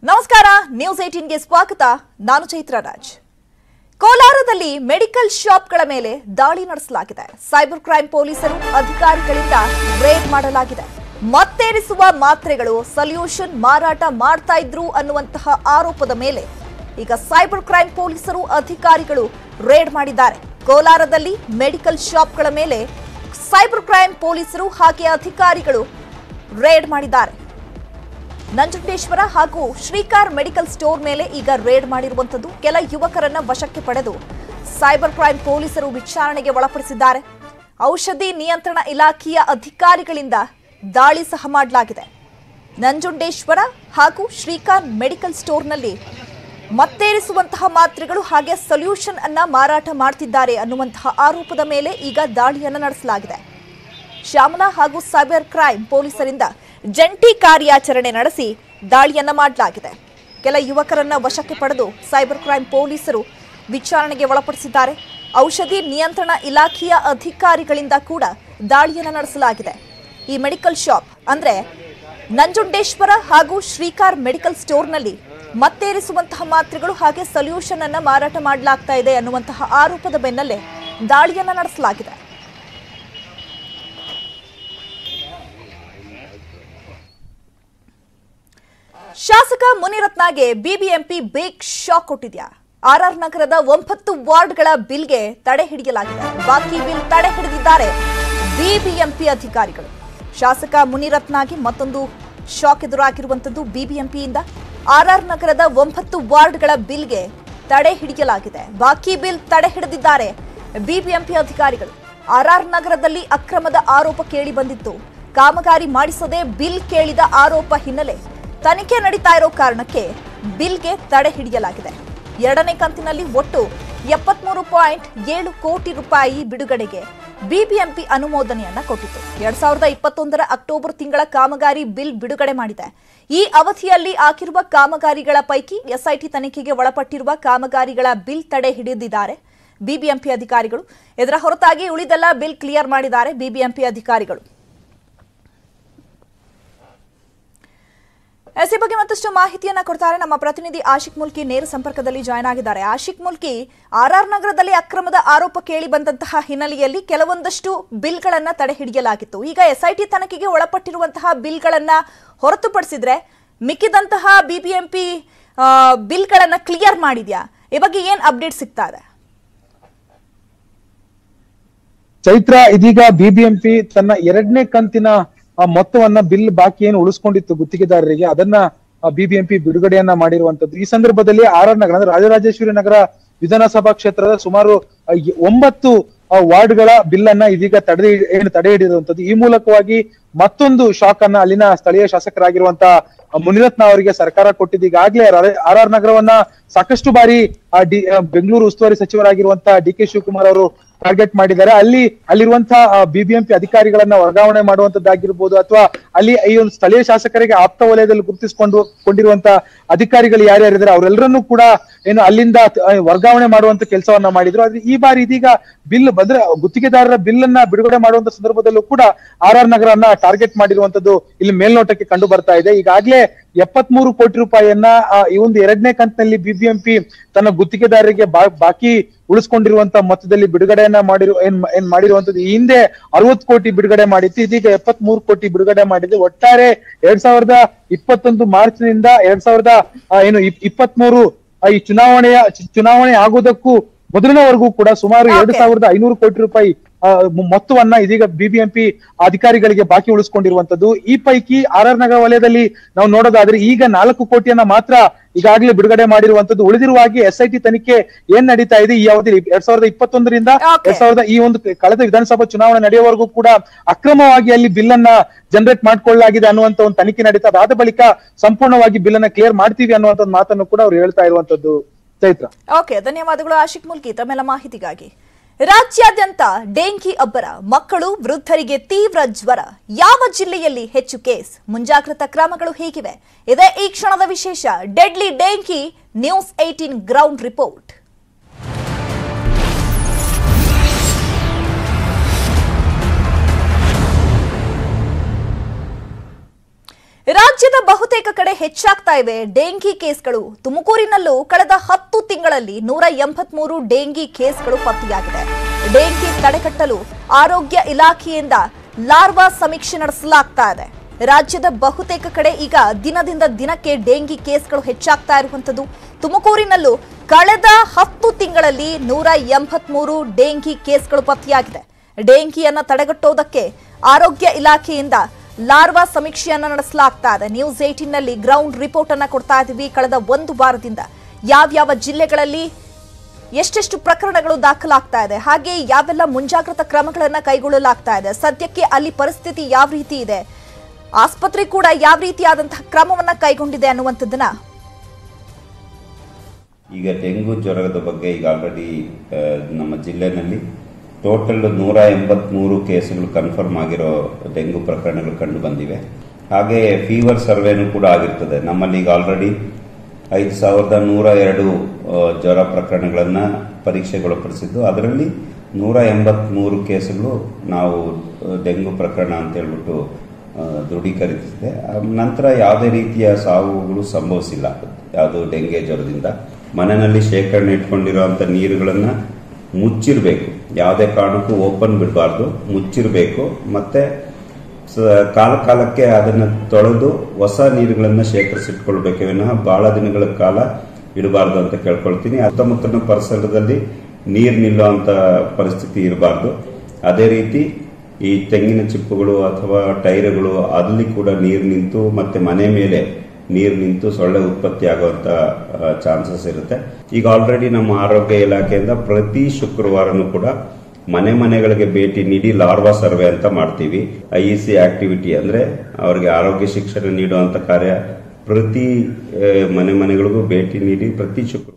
ನಮಸ್ಕಾರ ನ್ಯೂಸ್ ಏಟೀನ್ಗೆ ಸ್ವಾಗತ ನಾನು ಚೈತ್ರ ರಾಜ್ ಕೋಲಾರದಲ್ಲಿ ಮೆಡಿಕಲ್ ಶಾಪ್ಗಳ ಮೇಲೆ ದಾಳಿ ನಡೆಸಲಾಗಿದೆ ಸೈಬರ್ ಕ್ರೈಮ್ ಪೊಲೀಸರು ಅಧಿಕಾರಿಗಳಿಂದ ರೇಡ್ ಮಾಡಲಾಗಿದೆ ಮತ್ತೇರಿಸುವ ಮಾತ್ರೆಗಳು ಸೊಲ್ಯೂಷನ್ ಮಾರಾಟ ಮಾಡ್ತಾ ಇದ್ರು ಅನ್ನುವಂತಹ ಆರೋಪದ ಮೇಲೆ ಈಗ ಸೈಬರ್ ಕ್ರೈಮ್ ಪೊಲೀಸರು ಅಧಿಕಾರಿಗಳು ರೇಡ್ ಮಾಡಿದ್ದಾರೆ ಕೋಲಾರದಲ್ಲಿ ಮೆಡಿಕಲ್ ಶಾಪ್ಗಳ ಮೇಲೆ ಸೈಬರ್ ಕ್ರೈಮ್ ಪೊಲೀಸರು ಹಾಗೆ ಅಧಿಕಾರಿಗಳು ರೇಡ್ ಮಾಡಿದ್ದಾರೆ ನಂಜುಂಡೇಶ್ವರ ಹಾಗೂ ಶ್ರೀಕಾರ್ ಮೆಡಿಕಲ್ ಸ್ಟೋರ್ ಮೇಲೆ ಈಗ ರೇಡ್ ಮಾಡಿರುವಂತದ್ದು ಕೆಲ ಯುವಕರನ್ನ ವಶಕ್ಕೆ ಪಡೆದು ಸೈಬರ್ ಕ್ರೈಮ್ ಪೊಲೀಸರು ವಿಚಾರಣೆಗೆ ಒಳಪಡಿಸಿದ್ದಾರೆ ಔಷಧಿ ನಿಯಂತ್ರಣ ಇಲಾಖೆಯ ಅಧಿಕಾರಿಗಳಿಂದ ದಾಳಿ ಸಹ ಮಾಡಲಾಗಿದೆ ನಂಜುಂಡೇಶ್ವರ ಹಾಗೂ ಶ್ರೀಕಾರ್ ಮೆಡಿಕಲ್ ಸ್ಟೋರ್ನಲ್ಲಿ ಮತ್ತೇರಿಸುವಂತಹ ಮಾತ್ರೆಗಳು ಹಾಗೆ ಸೊಲ್ಯೂಷನ್ ಅನ್ನ ಮಾರಾಟ ಮಾಡ್ತಿದ್ದಾರೆ ಅನ್ನುವಂತಹ ಆರೋಪದ ಮೇಲೆ ಈಗ ದಾಳಿಯನ್ನು ನಡೆಸಲಾಗಿದೆ ಶ್ಯಾಮಲಾ ಹಾಗೂ ಸೈಬರ್ ಕ್ರೈಮ್ ಪೊಲೀಸರಿಂದ ಜಂಟಿ ಕಾರ್ಯಾಚರಣೆ ನಡೆಸಿ ದಾಳಿಯನ್ನ ಮಾಡಲಾಗಿದೆ ಕೆಲ ಯುವಕರನ್ನ ವಶಕ್ಕೆ ಪಡೆದು ಸೈಬರ್ ಕ್ರೈಮ್ ಪೊಲೀಸರು ವಿಚಾರಣೆಗೆ ಒಳಪಡಿಸಿದ್ದಾರೆ ಔಷಧಿ ನಿಯಂತ್ರಣ ಇಲಾಖೆಯ ಅಧಿಕಾರಿಗಳಿಂದ ಕೂಡ ದಾಳಿಯನ್ನ ನಡೆಸಲಾಗಿದೆ ಈ ಮೆಡಿಕಲ್ ಶಾಪ್ ಅಂದ್ರೆ ನಂಜುಂಡೇಶ್ವರ ಹಾಗೂ ಶ್ರೀಕಾರ್ ಮೆಡಿಕಲ್ ಸ್ಟೋರ್ನಲ್ಲಿ ಮತ್ತೇರಿಸುವಂತಹ ಮಾತ್ರೆಗಳು ಹಾಗೆ ಸೊಲ್ಯೂಷನ್ ಅನ್ನ ಮಾರಾಟ ಮಾಡಲಾಗ್ತಾ ಇದೆ ಅನ್ನುವಂತಹ ಆರೋಪದ ಬೆನ್ನಲ್ಲೇ ದಾಳಿಯನ್ನ ನಡೆಸಲಾಗಿದೆ ಶಾಸಕ ಮುನಿರತ್ನಗೆ ಬಿಬಿಎಂಪಿ ಬಿಗ್ ಶಾಕ್ ಕೊಟ್ಟಿದ್ಯಾ ಆರ್ಆರ್ ನಗರದ ಒಂಬತ್ತು ವಾರ್ಡ್ಗಳ ಬಿಲ್ಗೆ ತಡೆ ಹಿಡಿಯಲಾಗಿದೆ ಬಾಕಿ ಬಿಲ್ ತಡೆ ಹಿಡಿದಿದ್ದಾರೆ ಬಿಬಿಎಂಪಿ ಅಧಿಕಾರಿಗಳು ಶಾಸಕ ಮುನಿರತ್ನಗೆ ಮತ್ತೊಂದು ಶಾಕ್ ಎದುರಾಗಿರುವಂತದ್ದು ಬಿಬಿಎಂಪಿಯಿಂದ ಆರ್ಆರ್ ನಗರದ ಒಂಬತ್ತು ವಾರ್ಡ್ಗಳ ಬಿಲ್ಗೆ ತಡೆ ಹಿಡಿಯಲಾಗಿದೆ ಬಾಕಿ ಬಿಲ್ ತಡೆ ಹಿಡಿದಿದ್ದಾರೆ ಬಿಬಿಎಂಪಿ ಅಧಿಕಾರಿಗಳು ಆರ್ಆರ್ ನಗರದಲ್ಲಿ ಅಕ್ರಮದ ಆರೋಪ ಕೇಳಿ ಬಂದಿತ್ತು ಕಾಮಗಾರಿ ಮಾಡಿಸದೆ ಬಿಲ್ ಕೇಳಿದ ಆರೋಪ ಹಿನ್ನೆಲೆ ತನಿಖೆ ನಡೀತಾ ಇರೋ ಕಾರಣಕ್ಕೆ ಬಿಲ್ಗೆ ತಡೆ ಹಿಡಿಯಲಾಗಿದೆ ಎರಡನೇ ಕಂತಿನಲ್ಲಿ ಒಟ್ಟು ಎಪ್ಪತ್ಮೂರು ಪಾಯಿಂಟ್ ಏಳು ಕೋಟಿ ರೂಪಾಯಿ ಬಿಡುಗಡೆಗೆ ಬಿಬಿಎಂಪಿ ಅನುಮೋದನೆಯನ್ನ ಕೊಟ್ಟಿತ್ತು ಎರಡ್ ಸಾವಿರದ ಇಪ್ಪತ್ತೊಂದರ ಅಕ್ಟೋಬರ್ ತಿಂಗಳ ಕಾಮಗಾರಿ ಬಿಲ್ ಬಿಡುಗಡೆ ಮಾಡಿದೆ ಈ ಅವಧಿಯಲ್ಲಿ ಆಗಿರುವ ಕಾಮಗಾರಿಗಳ ಪೈಕಿ ಎಸ್ಐಟಿ ತನಿಖೆಗೆ ಒಳಪಟ್ಟಿರುವ ಕಾಮಗಾರಿಗಳ ಬಿಲ್ ತಡೆ ಹಿಡಿದಿದ್ದಾರೆ ಬಿಬಿಎಂಪಿ ಅಧಿಕಾರಿಗಳು ಇದರ ಹೊರತಾಗಿ ಉಳಿದೆಲ್ಲ ಬಿಲ್ ಕ್ಲಿಯರ್ ಮಾಡಿದ್ದಾರೆ ಬಿಬಿಎಂಪಿ ಅಧಿಕಾರಿಗಳು ಎಸ್ ಈ ಬಗ್ಗೆ ಮತ್ತಷ್ಟು ಮಾಹಿತಿಯನ್ನ ಕೊಡ್ತಾರೆ ನಮ್ಮ ಪ್ರತಿನಿಧಿ ಆಶಿಕ್ ಮುಲ್ಕಿ ನೇರ ಸಂಪರ್ಕದಲ್ಲಿ ಜಾಯ್ನ್ ಆಗಿದ್ದಾರೆ ಆಶಿಕ್ ಮುಲ್ಕಿ ಆರ್ಆರ್ ನಗರದಲ್ಲಿ ಅಕ್ರಮದ ಆರೋಪ ಕೇಳಿ ಬಂದಂತಹ ಹಿನ್ನೆಲೆಯಲ್ಲಿ ಕೆಲವೊಂದಷ್ಟು ಬಿಲ್ಗಳನ್ನ ತಡೆ ಹಿಡಿಯಲಾಗಿತ್ತು ಈಗ ಎಸ್ಐಟಿ ತನಿಖೆಗೆ ಒಳಪಟ್ಟಿರುವಂತಹ ಬಿಲ್ಗಳನ್ನ ಹೊರತುಪಡಿಸಿದ್ರೆ ಮಿಕ್ಕಿದಂತಹ ಬಿಬಿಎಂಪಿ ಬಿಲ್ಗಳನ್ನ ಕ್ಲಿಯರ್ ಮಾಡಿದ್ಯಾ ಈ ಬಗ್ಗೆ ಏನ್ ಅಪ್ಡೇಟ್ ಸಿಗ್ತಾ ಇದೆ ಚೈತ್ರ ಇದೀಗ ಬಿಬಿಎಂಪಿ ತನ್ನ ಎರಡನೇ ಕಂತಿನ ಆ ಮೊತ್ತವನ್ನ ಬಿಲ್ ಬಾಕಿ ಏನು ಉಳಿಸ್ಕೊಂಡಿತ್ತು ಗುತ್ತಿಗೆದಾರರಿಗೆ ಅದನ್ನ ಬಿಬಿಎಂಪಿ ಬಿಡುಗಡೆಯನ್ನ ಮಾಡಿರುವಂತದ್ದು ಈ ಸಂದರ್ಭದಲ್ಲಿ ಆರ್ ಆರ್ ನಗರ ಅಂದ್ರೆ ರಾಜರಾಜೇಶ್ವರಿ ನಗರ ವಿಧಾನಸಭಾ ಕ್ಷೇತ್ರದ ಸುಮಾರು ಆ, ಎ- ಒಂಬತ್ತು ಆ, ವಾರ್ಡ್ಗಳ ಬಿಲ್ ಅನ್ನ ಇದೀಗ ತಡೆ ಏನು ತಡೆ ಹಿಡಿದಿರುವಂತದ್ದು ಈ ಮೂಲಕವಾಗಿ ಮತ್ತೊಂದು ಶಾಕ್ ಅನ್ನ ಅಲ್ಲಿನ ಸ್ಥಳೀಯ ಶಾಸಕರಾಗಿರುವಂತ ಮುನಿರತ್ನ ಅವರಿಗೆ ಸರ್ಕಾರ ಕೊಟ್ಟಿದ್ದು ಈಗಾಗಲೇ ಆರ್ ಆರ್ ನಗರವನ್ನ ಸಾಕಷ್ಟು ಬಾರಿ ಆ ಡಿ ಆ, ಬೆಂಗಳೂರು ಉಸ್ತುವಾರಿ ಸಚಿವರಾಗಿರುವಂತ ಡಿ ಕೆ ಶಿವಕುಮಾರ್ ಅವರು ಟಾರ್ಗೆಟ್ ಮಾಡಿದ್ದಾರೆ ಅಲ್ಲಿ ಅಲ್ಲಿರುವಂತಹ ಬಿಬಿಎಂಪಿ ಅಧಿಕಾರಿಗಳನ್ನ ವರ್ಗಾವಣೆ ಮಾಡುವಂತದ್ದಾಗಿರ್ಬೋದು ಅಥವಾ ಅಲ್ಲಿ ಈ ಒಂದು ಸ್ಥಳೀಯ ಶಾಸಕರಿಗೆ ಆಪ್ತ ವಲಯದಲ್ಲಿ ಗುರುತಿಸಿಕೊಂಡು ಕೊಂಡಿರುವಂತ ಅಧಿಕಾರಿಗಳು ಯಾರ್ಯಾರಿದ್ದಾರೆ ಅವರೆಲ್ಲರನ್ನೂ ಕೂಡ ಏನು ಅಲ್ಲಿಂದ ಆ, ವರ್ಗಾವಣೆ ಮಾಡುವಂತ ಕೆಲಸವನ್ನ ಮಾಡಿದ್ರು ಆದ್ರೆ ಈ ಬಾರಿ ಇದೀಗ ಬಿಲ್ ಬಂದ್ರೆ ಗುತ್ತಿಗೆದಾರರ ಬಿಲ್ ಅನ್ನ ಬಿಡುಗಡೆ ಮಾಡುವಂತ ಸಂದರ್ಭದಲ್ಲೂ ಕೂಡ ಆರ್ ಆರ್ ನಗರನ್ನ ಟಾರ್ಗೆಟ್ ಮಾಡಿರುವಂತದ್ದು ಇಲ್ಲಿ ಮೇಲ್ನೋಟಕ್ಕೆ ಕಂಡು ಬರ್ತಾ ಇದೆ ಈಗಾಗಲೇ ಎಪ್ಪತ್ಮೂರು ಕೋಟಿ ರೂಪಾಯಿಯನ್ನ ಆ, ಈ ಒಂದು ಎರಡನೇ ಕಂತಿನಲ್ಲಿ ಬಿಬಿಎಂಪಿ ತನ್ನ ಗುತ್ತಿಗೆದಾರರಿಗೆ ಬಾ- ಬಾಕಿ ಉಳಿಸ್ಕೊಂಡಿರುವಂತ ಮೊತ್ತದಲ್ಲಿ ಬಿಡುಗಡೆಯನ್ನ ಮಾಡಿರು ಏನ್ ಏನ್ ಮಾಡಿರುವಂತದ್ದು ಈ ಹಿಂದೆ ಅರವತ್ತು ಕೋಟಿ ಬಿಡುಗಡೆ ಮಾಡಿತ್ತು ಇದೀಗ ಎಪ್ಪತ್ ಮೂರು ಕೋಟಿ ಬಿಡುಗಡೆ ಮಾಡಿದೆ ಒಟ್ಟಾರೆ ಎರಡ್ ಸಾವಿರದ ಇಪ್ಪತ್ತೊಂದು ಮಾರ್ಚ್ ನಿಂದ ಎರಡ್ ಸಾವಿರದ ಆ, ಏನು ಇಪ್ಪತ್ತ್ ಮೂರು ಈ ಚುನಾವಣೆಯ ಚು- ಚುನಾವಣೆ ಆಗೋದಕ್ಕೂ ಮೊದಲಿನವರೆಗೂ ಕೂಡ ಸುಮಾರು ಎರಡು Okay. ಸಾವಿರದ ಐನೂರು ಕೋಟಿ ರೂಪಾಯಿ ಆ, ಮೊ- ಮೊತ್ತವನ್ನ ಇದೀಗ ಬಿಬಿಎಂಪಿ ಅಧಿಕಾರಿಗಳಿಗೆ ಬಾಕಿ ಉಳಿಸ್ಕೊಂಡಿರುವಂತದ್ದು ಈ ಪೈಕಿ ಆರ್ ಆರ್ ನಗರ ವಲಯದಲ್ಲಿ ನಾವು ನೋಡೋದಾದ್ರೆ ಈಗ ನಾಲ್ಕು ಕೋಟಿಯನ್ನ ಮಾತ್ರ ಈಗಾಗಲೇ ಬಿಡುಗಡೆ ಮಾಡಿರುವಂತದ್ದು ಉಳಿದಿರುವಾಗಿ ಎಸ್ ಐ ಟಿ ತನಿಖೆ ಏನ್ ನಡೀತಾ ಇದೆ ಈ ಅವಧಿಯಲ್ಲಿ ಎರಡ್ ಸಾವಿರದ ಇಪ್ಪತ್ತೊಂದರಿಂದ Okay. ಎರಡ್ ಸಾವಿರದ ಈ ಒಂದು ಕಳೆದ ವಿಧಾನಸಭಾ ಚುನಾವಣೆ ನಡೆಯುವವರೆಗೂ ಕೂಡ ಅಕ್ರಮವಾಗಿ ಅಲ್ಲಿ ಬಿಲ್ ಅನ್ನ ಜನರೇಟ್ ಮಾಡ್ಕೊಳ್ಳಲಾಗಿದೆ ಅನ್ನುವಂತ ಒಂದು ತನಿಖೆ ನಡೀತಾ ಅದಾದ ಬಳಿಕ ಸಂಪೂರ್ಣವಾಗಿ ಬಿಲ್ ಅನ್ನ ಕ್ಲಿಯರ್ ಮಾಡ್ತೀವಿ ಅನ್ನುವಂತ ಒಂದು ಮಾತನ್ನು ಕೂಡ ಅವ್ರು ಹೇಳ್ತಾ ಇರುವಂತದ್ದು ಚೈತ್ರ ಓಕೆ ಧನ್ಯವಾದಗಳು ಆಶಿಕ್ ಮುಲ್ಕಿ ತಮ್ಮೆಲ್ಲ ಮಾಹಿತಿಗಾಗಿ ರಾಜ್ಯಾದ್ಯಂತ ಡೆಂಗಿ ಅಬ್ಬರ ಮಕ್ಕಳು ವೃದ್ಧರಿಗೆ ತೀವ್ರ ಜ್ವರ ಯಾವ ಜಿಲ್ಲೆಯಲ್ಲಿ ಹೆಚ್ಚು ಕೇಸ್ ಮುಂಜಾಗ್ರತಾ ಕ್ರಮಗಳು ಹೇಗಿವೆ ಇದೇ ಈ ಕ್ಷಣದ ವಿಶೇಷ deadly dengue news eighteen ground report ರಾಜ್ಯದ ಬಹುತೇಕ ಕಡೆ ಹೆಚ್ಚಾಗ್ತಾ ಇವೆ ಡೆಂಗಿ ಕೇಸ್ಗಳು ತುಮಕೂರಿನಲ್ಲೂ ಕಳೆದ ಹತ್ತು ತಿಂಗಳಲ್ಲಿ ನೂರ ಎಂಬತ್ಮೂರು ಡೆಂಗಿ ಕೇಸ್ಗಳು ಪತ್ತೆಯಾಗಿದೆ ಡೆಂಗಿ ತಡೆಗಟ್ಟಲು ಆರೋಗ್ಯ ಇಲಾಖೆಯಿಂದ ಲಾರ್ವಾ ಸಮೀಕ್ಷೆ ನಡೆಸಲಾಗ್ತಾ ಇದೆ ರಾಜ್ಯದ ಬಹುತೇಕ ಕಡೆ ಈಗ ದಿನದಿಂದ ದಿನಕ್ಕೆ ಡೆಂಗಿ ಕೇಸ್ಗಳು ಹೆಚ್ಚಾಗ್ತಾ ಇರುವಂತದ್ದು ತುಮಕೂರಿನಲ್ಲೂ ಕಳೆದ ಹತ್ತು ತಿಂಗಳಲ್ಲಿ ನೂರ ಎಂಬತ್ಮೂರು ಡೆಂಗಿ ಕೇಸ್ಗಳು ಪತ್ತೆಯಾಗಿದೆ ಡೆಂಗಿಯನ್ನ ತಡೆಗಟ್ಟೋದಕ್ಕೆ ಆರೋಗ್ಯ ಇಲಾಖೆಯಿಂದ ಲಾರ್ವಾ ಸಮೀಕ್ಷೆಯನ್ನ ನಡೆಸಲಾಗ್ತಾ ಇದೆ ನ್ಯೂಸ್ ಏಟೀನ್ ನಲ್ಲಿ ಗ್ರೌಂಡ್ ರಿಪೋರ್ಟ್ ಅನ್ನ ಕೊಡ್ತಾ ಇದ್ದೀವಿ ಕಳೆದ ಒಂದು ವಾರದಿಂದ ಯಾವ್ಯಾವ ಜಿಲ್ಲೆಗಳಲ್ಲಿ ಎಷ್ಟೆಷ್ಟು ಪ್ರಕರಣಗಳು ದಾಖಲಾಗ್ತಾ ಇದೆ ಹಾಗೆ ಯಾವೆಲ್ಲ ಮುಂಜಾಗ್ರತಾ ಕ್ರಮಗಳನ್ನ ಕೈಗೊಳ್ಳಲಾಗ್ತಾ ಇದೆ ಸದ್ಯಕ್ಕೆ ಅಲ್ಲಿ ಪರಿಸ್ಥಿತಿ ಯಾವ ರೀತಿ ಇದೆ ಆಸ್ಪತ್ರೆ ಕೂಡ ಯಾವ ರೀತಿಯಾದಂತಹ ಕ್ರಮವನ್ನ ಕೈಗೊಂಡಿದೆ ಅನ್ನುವಂಥದ್ದನ್ನ ಈಗ ಡೆಂಗು ಜ್ವರದ ಬಗ್ಗೆ ಈಗ ಆಲ್ರೆಡಿ ನಮ್ಮ ಜಿಲ್ಲೆನಲ್ಲಿ ಟೋಟಲ್ ನೂರ ಎಂಬತ್ಮೂರು ಕೇಸುಗಳು ಕನ್ಫರ್ಮ್ ಆಗಿರೋ ಡೆಂಗು ಪ್ರಕರಣಗಳು ಕಂಡು ಬಂದಿವೆ ಹಾಗೆ ಫೀವರ್ ಸರ್ವೆನೂ ಕೂಡ ಆಗಿರ್ತದೆ ನಮ್ಮಲ್ಲಿ ಈಗ ಆಲ್ರೆಡಿ ಐದು ಸಾವಿರದ ನೂರ ಎರಡು ಆ, ಜ್ವರ ಪ್ರಕರಣಗಳನ್ನು ಪರೀಕ್ಷೆಗೊಳಪಡಿಸಿದ್ದು ಅದರಲ್ಲಿ ನೂರ ಎಂಬತ್ಮೂರು ಕೇಸುಗಳು ನಾವು ಆ, ಡೆಂಗು ಪ್ರಕರಣ ಅಂತ ಹೇಳ್ಬಿಟ್ಟು ಆ, ದೃಢೀಕರಿಸಿದೆ ಆ, ನಂತರ ಯಾವುದೇ ರೀತಿಯ ಸಾವುಗಳು ಸಂಭವಿಸಿಲ್ಲ ಯಾವುದು ಡೆಂಗೆ ಜ್ವರದಿಂದ ಮನೆಯಲ್ಲಿ ಶೇಖರಣೆ ಇಟ್ಕೊಂಡಿರುವಂಥ ನೀರುಗಳನ್ನು ಮುಚ್ಚಿರಬೇಕು ಯಾವುದೇ ಕಾರಣಕ್ಕೂ ಓಪನ್ ಬಿಡಬಾರ್ದು ಮುಚ್ಚಿರಬೇಕು ಮತ್ತೆ ಸ- ಕಾಲ ಕಾಲಕ್ಕೆ ಅದನ್ನು ತೊಳೆದು ಹೊಸ ನೀರುಗಳನ್ನು ಶೇಖರಿಸಿಟ್ಕೊಳ್ಬೇಕೆ ವಿನಃ ಬಹಳ ದಿನಗಳ ಕಾಲ ಇಡಬಾರ್ದು ಅಂತ ಕೇಳ್ಕೊಳ್ತೀನಿ ಸುತ್ತಮುತ್ತಲಿನ ಪರಿಸರದಲ್ಲಿ ನೀರು ನಿಲ್ಲುವಂತ ಪರಿಸ್ಥಿತಿ ಇರಬಾರ್ದು ಅದೇ ರೀತಿ ಈ ತೆಂಗಿನ ಚಿಪ್ಪುಗಳು ಅಥವಾ ಟೈರ್ಗಳು ಅಲ್ಲಿ ಕೂಡ ನೀರು ನಿಂತು ಮತ್ತೆ ಮನೆ ಮೇಲೆ ನೀರು ನಿಂತು ಸೊಳ್ಳೆ ಉತ್ಪತ್ತಿ ಆಗುವಂತ ಚಾನ್ಸಸ್ ಇರುತ್ತೆ ಈಗ ಆಲ್ರೆಡಿ ನಮ್ಮ ಆರೋಗ್ಯ ಇಲಾಖೆಯಿಂದ ಪ್ರತಿ ಶುಕ್ರವಾರನೂ ಕೂಡ ಮನೆ ಮನೆಗಳಿಗೆ ಭೇಟಿ ನೀಡಿ ಲಾರ್ವಾ ಸರ್ವೆ ಅಂತ ಮಾಡ್ತೀವಿ ಐ ಇ ಸಿ ಆಕ್ಟಿವಿಟಿ ಅಂದ್ರೆ ಅವರಿಗೆ ಆರೋಗ್ಯ ಶಿಕ್ಷಣ ನೀಡುವಂತ ಕಾರ್ಯ ಪ್ರತಿ ಆ, ಮನೆ ಮನೆಗಳಿಗೂ ಭೇಟಿ ನೀಡಿ ಪ್ರತಿ ಶುಕ್ರವಾರ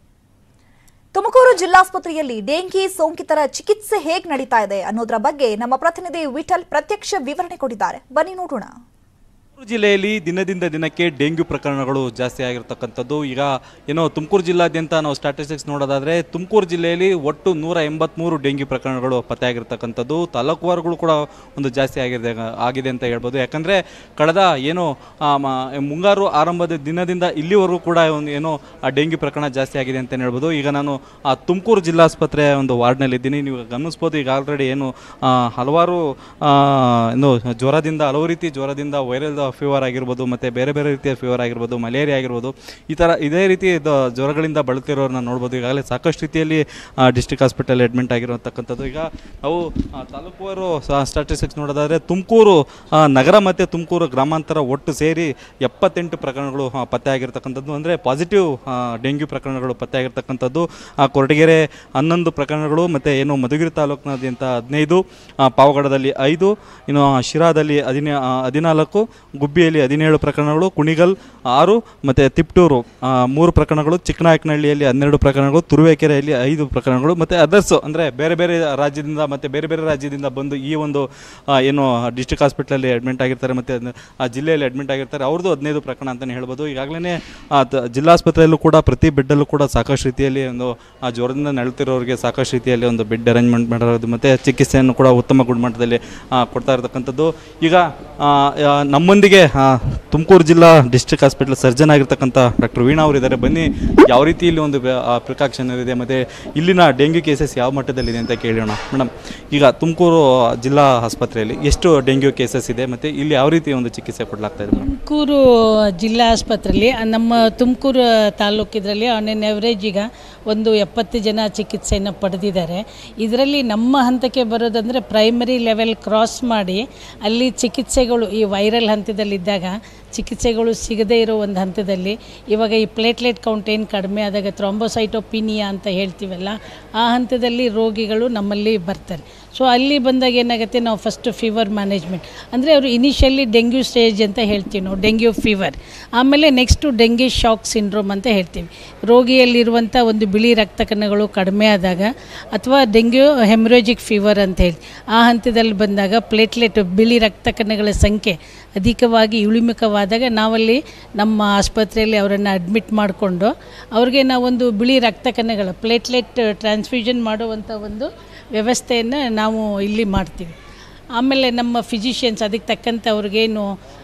ತುಮಕೂರು ಜಿಲ್ಲಾಸ್ಪತ್ರೆಯಲ್ಲಿ ಡೆಂಗಿ ಸೋಂಕಿತರ ಚಿಕಿತ್ಸೆ ಹೇಗೆ ನಡೀತಾ ಇದೆ ಅನ್ನೋದರ ಬಗ್ಗೆ ನಮ್ಮ ಪ್ರತಿನಿಧಿ ವಿಠಲ್ ಪ್ರತ್ಯಕ್ಷ ವಿವರಣೆ ಕೊಟ್ಟಿದ್ದಾರೆ ಬನ್ನಿ ನೋಡೋಣ ತುಮಕೂರು ಜಿಲ್ಲೆಯಲ್ಲಿ ದಿನದಿಂದ ದಿನಕ್ಕೆ ಡೆಂಗ್ಯೂ ಪ್ರಕರಣಗಳು ಜಾಸ್ತಿ ಆಗಿರ್ತಕ್ಕಂಥದ್ದು ಈಗ ಏನೋ ತುಮಕೂರು ಜಿಲ್ಲಾದ್ಯಂತ ನಾವು ಸ್ಟ್ಯಾಟಿಸ್ಟಿಕ್ಸ್ ನೋಡೋದಾದ್ರೆ ತುಮಕೂರು ಜಿಲ್ಲೆಯಲ್ಲಿ ಒಟ್ಟು ನೂರ ಎಂಬತ್ಮೂರು ಡೆಂಗ್ಯೂ ಪ್ರಕರಣಗಳು ಪತ್ತೆಯಾಗಿರ್ತಕ್ಕಂಥದ್ದು ತಾಲೂಕುವಾರುಗಳು ಕೂಡ ಒಂದು ಜಾಸ್ತಿ ಆಗಿದೆ ಆಗಿದೆ ಅಂತ ಹೇಳ್ಬೋದು ಯಾಕಂದ್ರೆ ಕಳೆದ ಏನು ಆ, ಮ- ಮುಂಗಾರು ಆರಂಭದ ದಿನದಿಂದ ಇಲ್ಲಿವರೆಗೂ ಕೂಡ ಒಂದು ಏನೋ ಆ ಡೆಂಗ್ಯೂ ಪ್ರಕರಣ ಜಾಸ್ತಿ ಆಗಿದೆ ಅಂತ ಹೇಳ್ಬೋದು ಈಗ ನಾನು ಆ ತುಮಕೂರು ಜಿಲ್ಲಾಸ್ಪತ್ರೆಯ ಒಂದು ವಾರ್ಡ್ನಲ್ಲಿ ಇದ್ದೀನಿ ನೀವು ಗಮನಿಸ್ಬೋದು ಈಗ ಆಲ್ರೆಡಿ ಏನು ಆ, ಹಲವಾರು ಆ, ಏನು ಜ್ವರದಿಂದ ಹಲವು ರೀತಿ ಜ್ವರದಿಂದ ವೈರಲ್ ಫೀವರ್ ಆಗಿರ್ಬೋದು ಮತ್ತು ಬೇರೆ ಬೇರೆ ರೀತಿಯ ಫೀವರ್ ಆಗಿರ್ಬೋದು ಮಲೇರಿಯಾ ಆಗಿರ್ಬೋದು ಈ ಥರ ಇದೇ ರೀತಿ ಇದು ಜ್ವರಗಳಿಂದ ಬಳಲ್ತಿರೋರನ್ನ ನೋಡ್ಬೋದು ಈಗಾಗಲೇ ಸಾಕಷ್ಟು ರೀತಿಯಲ್ಲಿ ಡಿಸ್ಟ್ರಿಕ್ಟ್ ಹಾಸ್ಪಿಟಲ್ ಅಡ್ಮಿಟ್ ಆಗಿರುವಂತಕ್ಕಂಥದ್ದು ಈಗ ನಾವು ಆ, ತಾಲೂಕುವಾರು ಸ್ಟಾಟಿಸ್ಟಿಕ್ಸ್ ನೋಡೋದಾದರೆ ತುಮಕೂರು ಆ, ನಗರ ಮತ್ತು ತುಮಕೂರು ಗ್ರಾಮಾಂತರ ಒಟ್ಟು ಸೇರಿ ಎಪ್ಪತ್ತೆಂಟು ಪ್ರಕರಣಗಳು ಆ, ಪತ್ತೆ ಆಗಿರ್ತಕ್ಕಂಥದ್ದು ಅಂದರೆ ಪಾಸಿಟಿವ್ ಡೆಂಗ್ಯೂ ಪ್ರಕರಣಗಳು ಪತ್ತೆ ಆಗಿರ್ತಕ್ಕಂಥದ್ದು ಆ, ಕೊರಟಗೆರೆ ಹನ್ನೊಂದು ಪ್ರಕರಣಗಳು ಮತ್ತು ಏನು ಮಧುಗಿರಿ ತಾಲೂಕಿನಾದ್ಯಂತ ಹದಿನೈದು ಆ, ಪಾವಗಡದಲ್ಲಿ ಐದು ಇನ್ನು ಶಿರಾದಲ್ಲಿ ಹದಿನ ಆ, ಹದಿನಾಲ್ಕು ಗುಬ್ಬಿಯಲ್ಲಿ ಹದಿನೇಳು ಪ್ರಕರಣಗಳು ಕುಣಿಗಲ್ ಆರು ಮತ್ತು ತಿಪ್ಟೂರು ಆ, ಮೂರು ಪ್ರಕರಣಗಳು ಚಿಕ್ಕನಾಯಕನಹಳ್ಳಿಯಲ್ಲಿ ಹನ್ನೆರಡು ಪ್ರಕರಣಗಳು ತುರುವೇಕೆರೆಯಲ್ಲಿ ಐದು ಪ್ರಕರಣಗಳು ಮತ್ತು ಅದರ್ಸ್ ಅಂದರೆ ಬೇರೆ ಬೇರೆ ರಾಜ್ಯದಿಂದ ಮತ್ತು ಬೇರೆ ಬೇರೆ ರಾಜ್ಯದಿಂದ ಬಂದು ಈ ಒಂದು ಆ, ಏನು ಡಿಸ್ಟ್ರಿಕ್ಟ್ ಹಾಸ್ಪಿಟ್ಲಲ್ಲಿ ಅಡ್ಮಿಟ್ ಆಗಿರ್ತಾರೆ ಮತ್ತು ಅದ್ನ- ಆ ಜಿಲ್ಲೆಯಲ್ಲಿ ಅಡ್ಮಿಟ್ ಆಗಿರ್ತಾರೆ ಅವ್ರದ್ದು ಹದಿನೈದು ಪ್ರಕರಣ ಅಂತಲೇ ಹೇಳ್ಬೋದು ಈಗಾಗಲೇ ಜಿಲ್ಲಾಸ್ಪತ್ರೆಯಲ್ಲೂ ಕೂಡ ಪ್ರತಿ ಬೆಡ್ಡಲ್ಲೂ ಕೂಡ ಸಾಕಷ್ಟು ರೀತಿಯಲ್ಲಿ ಒಂದು ಆ ಜ್ವರದಿಂದ ನಳ್ತಿರೋರಿಗೆ ಸಾಕಷ್ಟು ರೀತಿಯಲ್ಲಿ ಒಂದು ಬೆಡ್ ಅರೇಂಜ್ಮೆಂಟ್ ಮಾಡಿರೋದು ಮತ್ತು ಚಿಕಿತ್ಸೆಯನ್ನು ಕೂಡ ಉತ್ತಮ ಗುಣಮಟ್ಟದಲ್ಲಿ ಆ, ಕೊಡ್ತಾ ಇರತಕ್ಕಂಥದ್ದು ಈಗ ಆ, ಆ, ನಮ್ಮೊಂದಿಗೆ ಆ, ತುಮಕೂರು ಜಿಲ್ಲಾ ಡಿಸ್ಟ್ರಿಕ್ಟ್ ಹಾಸ್ಪಿಟಲ್ ಸರ್ಜನ್ ಆಗಿರ್ತಕ್ಕಂಥ ಡಾಕ್ಟರ್ ವೀಣಾ ಅವರು ಇದ್ದಾರೆ ಬನ್ನಿ ಯಾವ ರೀತಿ ಇಲ್ಲಿ ಒಂದು ಪ್ರಿಕಾಕ್ಷನ್ ಇದೆ ಮತ್ತು ಇಲ್ಲಿನ ಡೆಂಗ್ಯೂ ಕೇಸಸ್ ಯಾವ ಮಟ್ಟದಲ್ಲಿದೆ ಅಂತ ಕೇಳೋಣ ಮೇಡಮ್ ಈಗ ತುಮಕೂರು ಜಿಲ್ಲಾ ಆಸ್ಪತ್ರೆಯಲ್ಲಿ ಎಷ್ಟು ಡೆಂಗ್ಯೂ ಕೇಸಸ್ ಇದೆ ಮತ್ತು ಇಲ್ಲಿ ಯಾವ ರೀತಿ ಒಂದು ಚಿಕಿತ್ಸೆ ಕೊಡಲಾಗ್ತಾ ಇದೆ ಮೇಡಮ್ ತುಮಕೂರು ಜಿಲ್ಲಾ ಆಸ್ಪತ್ರೆಯಲ್ಲಿ ನಮ್ಮ ತುಮಕೂರು ತಾಲೂಕಿದ್ರಲ್ಲಿ ಆನ್ ಎನ್ ಎವರೇಜ್ ಈಗ ಒಂದು ಎಪ್ಪತ್ತು ಜನ ಚಿಕಿತ್ಸೆಯನ್ನು ಪಡೆದಿದ್ದಾರೆ ಇದರಲ್ಲಿ ನಮ್ಮ ಹಂತಕ್ಕೆ ಬರೋದಂದರೆ ಪ್ರೈಮರಿ ಲೆವೆಲ್ ಕ್ರಾಸ್ ಮಾಡಿ ಅಲ್ಲಿ ಚಿಕಿತ್ಸೆಗಳು ಈ ವೈರಲ್ ಹಂತದಲ್ಲಿದ್ದಾಗ ಚಿಕಿತ್ಸೆಗಳು ಸಿಗದೇ ಇರೋ ಒಂದು ಹಂತದಲ್ಲಿ ಇವಾಗ ಈ ಪ್ಲೇಟ್ಲೆಟ್ ಕೌಂಟ್ ಏನು ಕಡಿಮೆ ಆದಾಗ ಥ್ರಾಂಬೋಸೈಟೋಪಿನಿಯಾ ಅಂತ ಹೇಳ್ತೀವಲ್ಲ ಆ ಹಂತದಲ್ಲಿ ರೋಗಿಗಳು ನಮ್ಮಲ್ಲಿ ಬರ್ತಾರೆ ಸೊ ಅಲ್ಲಿ ಬಂದಾಗ ಏನಾಗುತ್ತೆ ನಾವು ಫಸ್ಟ್ ಫೀವರ್ ಮ್ಯಾನೇಜ್ಮೆಂಟ್ ಅಂದರೆ ಅವರು ಇನಿಷಿಯಲಿ ಡೆಂಗ್ಯೂ ಸ್ಟೇಜ್ ಅಂತ ಹೇಳ್ತೀವಿ ನಾವು ಡೆಂಗ್ಯೂ ಫೀವರ್ ಆಮೇಲೆ ನೆಕ್ಸ್ಟು ಡೆಂಗ್ಯೂ ಶಾಕ್ ಸಿಂಡ್ರೋಮ್ ಅಂತ ಹೇಳ್ತೀವಿ ರೋಗಿಯಲ್ಲಿರುವಂಥ ಒಂದು ಬಿಳಿ ರಕ್ತ ಕಣಗಳು ಕಡಿಮೆ ಆದಾಗ ಅಥವಾ ಡೆಂಗ್ಯೂ ಹೆಮ್ರೋಜಿಕ್ ಫೀವರ್ ಅಂತ ಹೇಳಿ ಆ ಹಂತದಲ್ಲಿ ಬಂದಾಗ ಪ್ಲೇಟ್ಲೆಟ್ ಬಿಳಿ ರಕ್ತ ಕಣಗಳ ಸಂಖ್ಯೆ ಅಧಿಕವಾಗಿ ಇಳಿಮುಖವಾದಾಗ ನಾವಲ್ಲಿ ನಮ್ಮ ಆಸ್ಪತ್ರೆಯಲ್ಲಿ ಅವರನ್ನು ಅಡ್ಮಿಟ್ ಮಾಡಿಕೊಂಡು ಅವ್ರಿಗೆ ನಾವೊಂದು ಬಿಳಿ ರಕ್ತ ಕಣಗಳ ಪ್ಲೇಟ್ಲೆಟ್ ಟ್ರಾನ್ಸ್ಫ್ಯೂಷನ್ ಮಾಡುವಂಥ ಒಂದು ವ್ಯವಸ್ಥೆಯನ್ನು ನಾವು ಇಲ್ಲಿ ಮಾಡ್ತೀವಿ ಆಮೇಲೆ ನಮ್ಮ ಫಿಸಿಷಿಯನ್ಸ್ ಅದಕ್ಕೆ ತಕ್ಕಂತೆ ಅವ್ರಿಗೇನು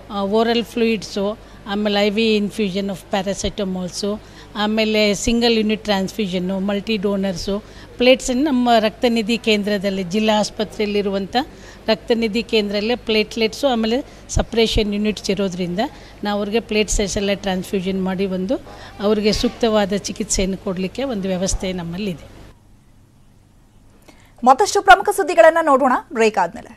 ಓರಲ್ ಫ್ಲೂಯಿಡ್ಸು ಆಮೇಲೆ I V infusion of paracetamols ಆಮೇಲೆ ಸಿಂಗಲ್ ಯೂನಿಟ್ ಟ್ರಾನ್ಸ್ಫ್ಯೂಷನ್ನು ಮಲ್ಟಿ ಡೋನರ್ಸು ಪ್ಲೇಟ್ಸನ್ನು ನಮ್ಮ ರಕ್ತನಿಧಿ ಕೇಂದ್ರದಲ್ಲಿ ಜಿಲ್ಲಾ ಆಸ್ಪತ್ರೆಯಲ್ಲಿರುವಂಥ ರಕ್ತನಿಧಿ ಕೇಂದ್ರದಲ್ಲೇ ಪ್ಲೇಟ್ಲೆಟ್ಸು ಆಮೇಲೆ ಸಪ್ರೇಷನ್ ಯೂನಿಟ್ಸ್ ಇರೋದ್ರಿಂದ ನಾವು ಅವ್ರಿಗೆ ಪ್ಲೇಟ್ಸ್ ಎಲ್ಲ ಟ್ರಾನ್ಸ್ಫ್ಯೂಷನ್ ಮಾಡಿ ಒಂದು ಅವ್ರಿಗೆ ಸೂಕ್ತವಾದ ಚಿಕಿತ್ಸೆಯನ್ನು ಕೊಡಲಿಕ್ಕೆ ಒಂದು ವ್ಯವಸ್ಥೆ ನಮ್ಮಲ್ಲಿದೆ ಮತ್ತಷ್ಟು ಪ್ರಮುಖ ಸುದ್ದಿಗಳನ್ನ ನೋಡೋಣ ಬ್ರೇಕ್ ಆದ್ಮೇಲೆ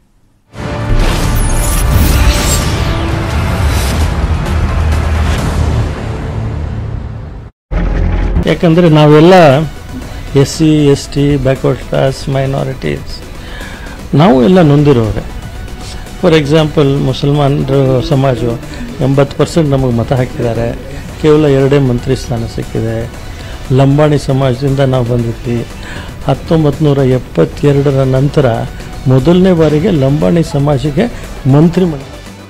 ಯಾಕಂದರೆ ನಾವೆಲ್ಲ S C S T backward class minorities ನಾವು ಎಲ್ಲ ನೊಂದಿರೋರೆ ಫಾರ್ ಎಕ್ಸಾಂಪಲ್ ಮುಸಲ್ಮಾನರು ಸಮಾಜ ಎಂಬತ್ತು ಪರ್ಸೆಂಟ್ ನಮಗೆ ಮತ ಹಾಕಿದ್ದಾರೆ ಕೇವಲ ಎರಡೇ ಮಂತ್ರಿ ಸ್ಥಾನ ಸಿಕ್ಕಿದೆ ಲಂಬಾಣಿ ಸಮಾಜದಿಂದ ನಾವು ಬಂದಿದ್ವಿ ಹತ್ತೊಂಬತ್ತು ನೂರ ಎಪ್ಪತ್ತೆರಡರ ನಂತರ ಮೊದಲನೇ ಬಾರಿಗೆ ಲಂಬಾಣಿ ಸಮಾಜಕ್ಕೆ ಮಂತ್ರಿ ಮಂಡಲ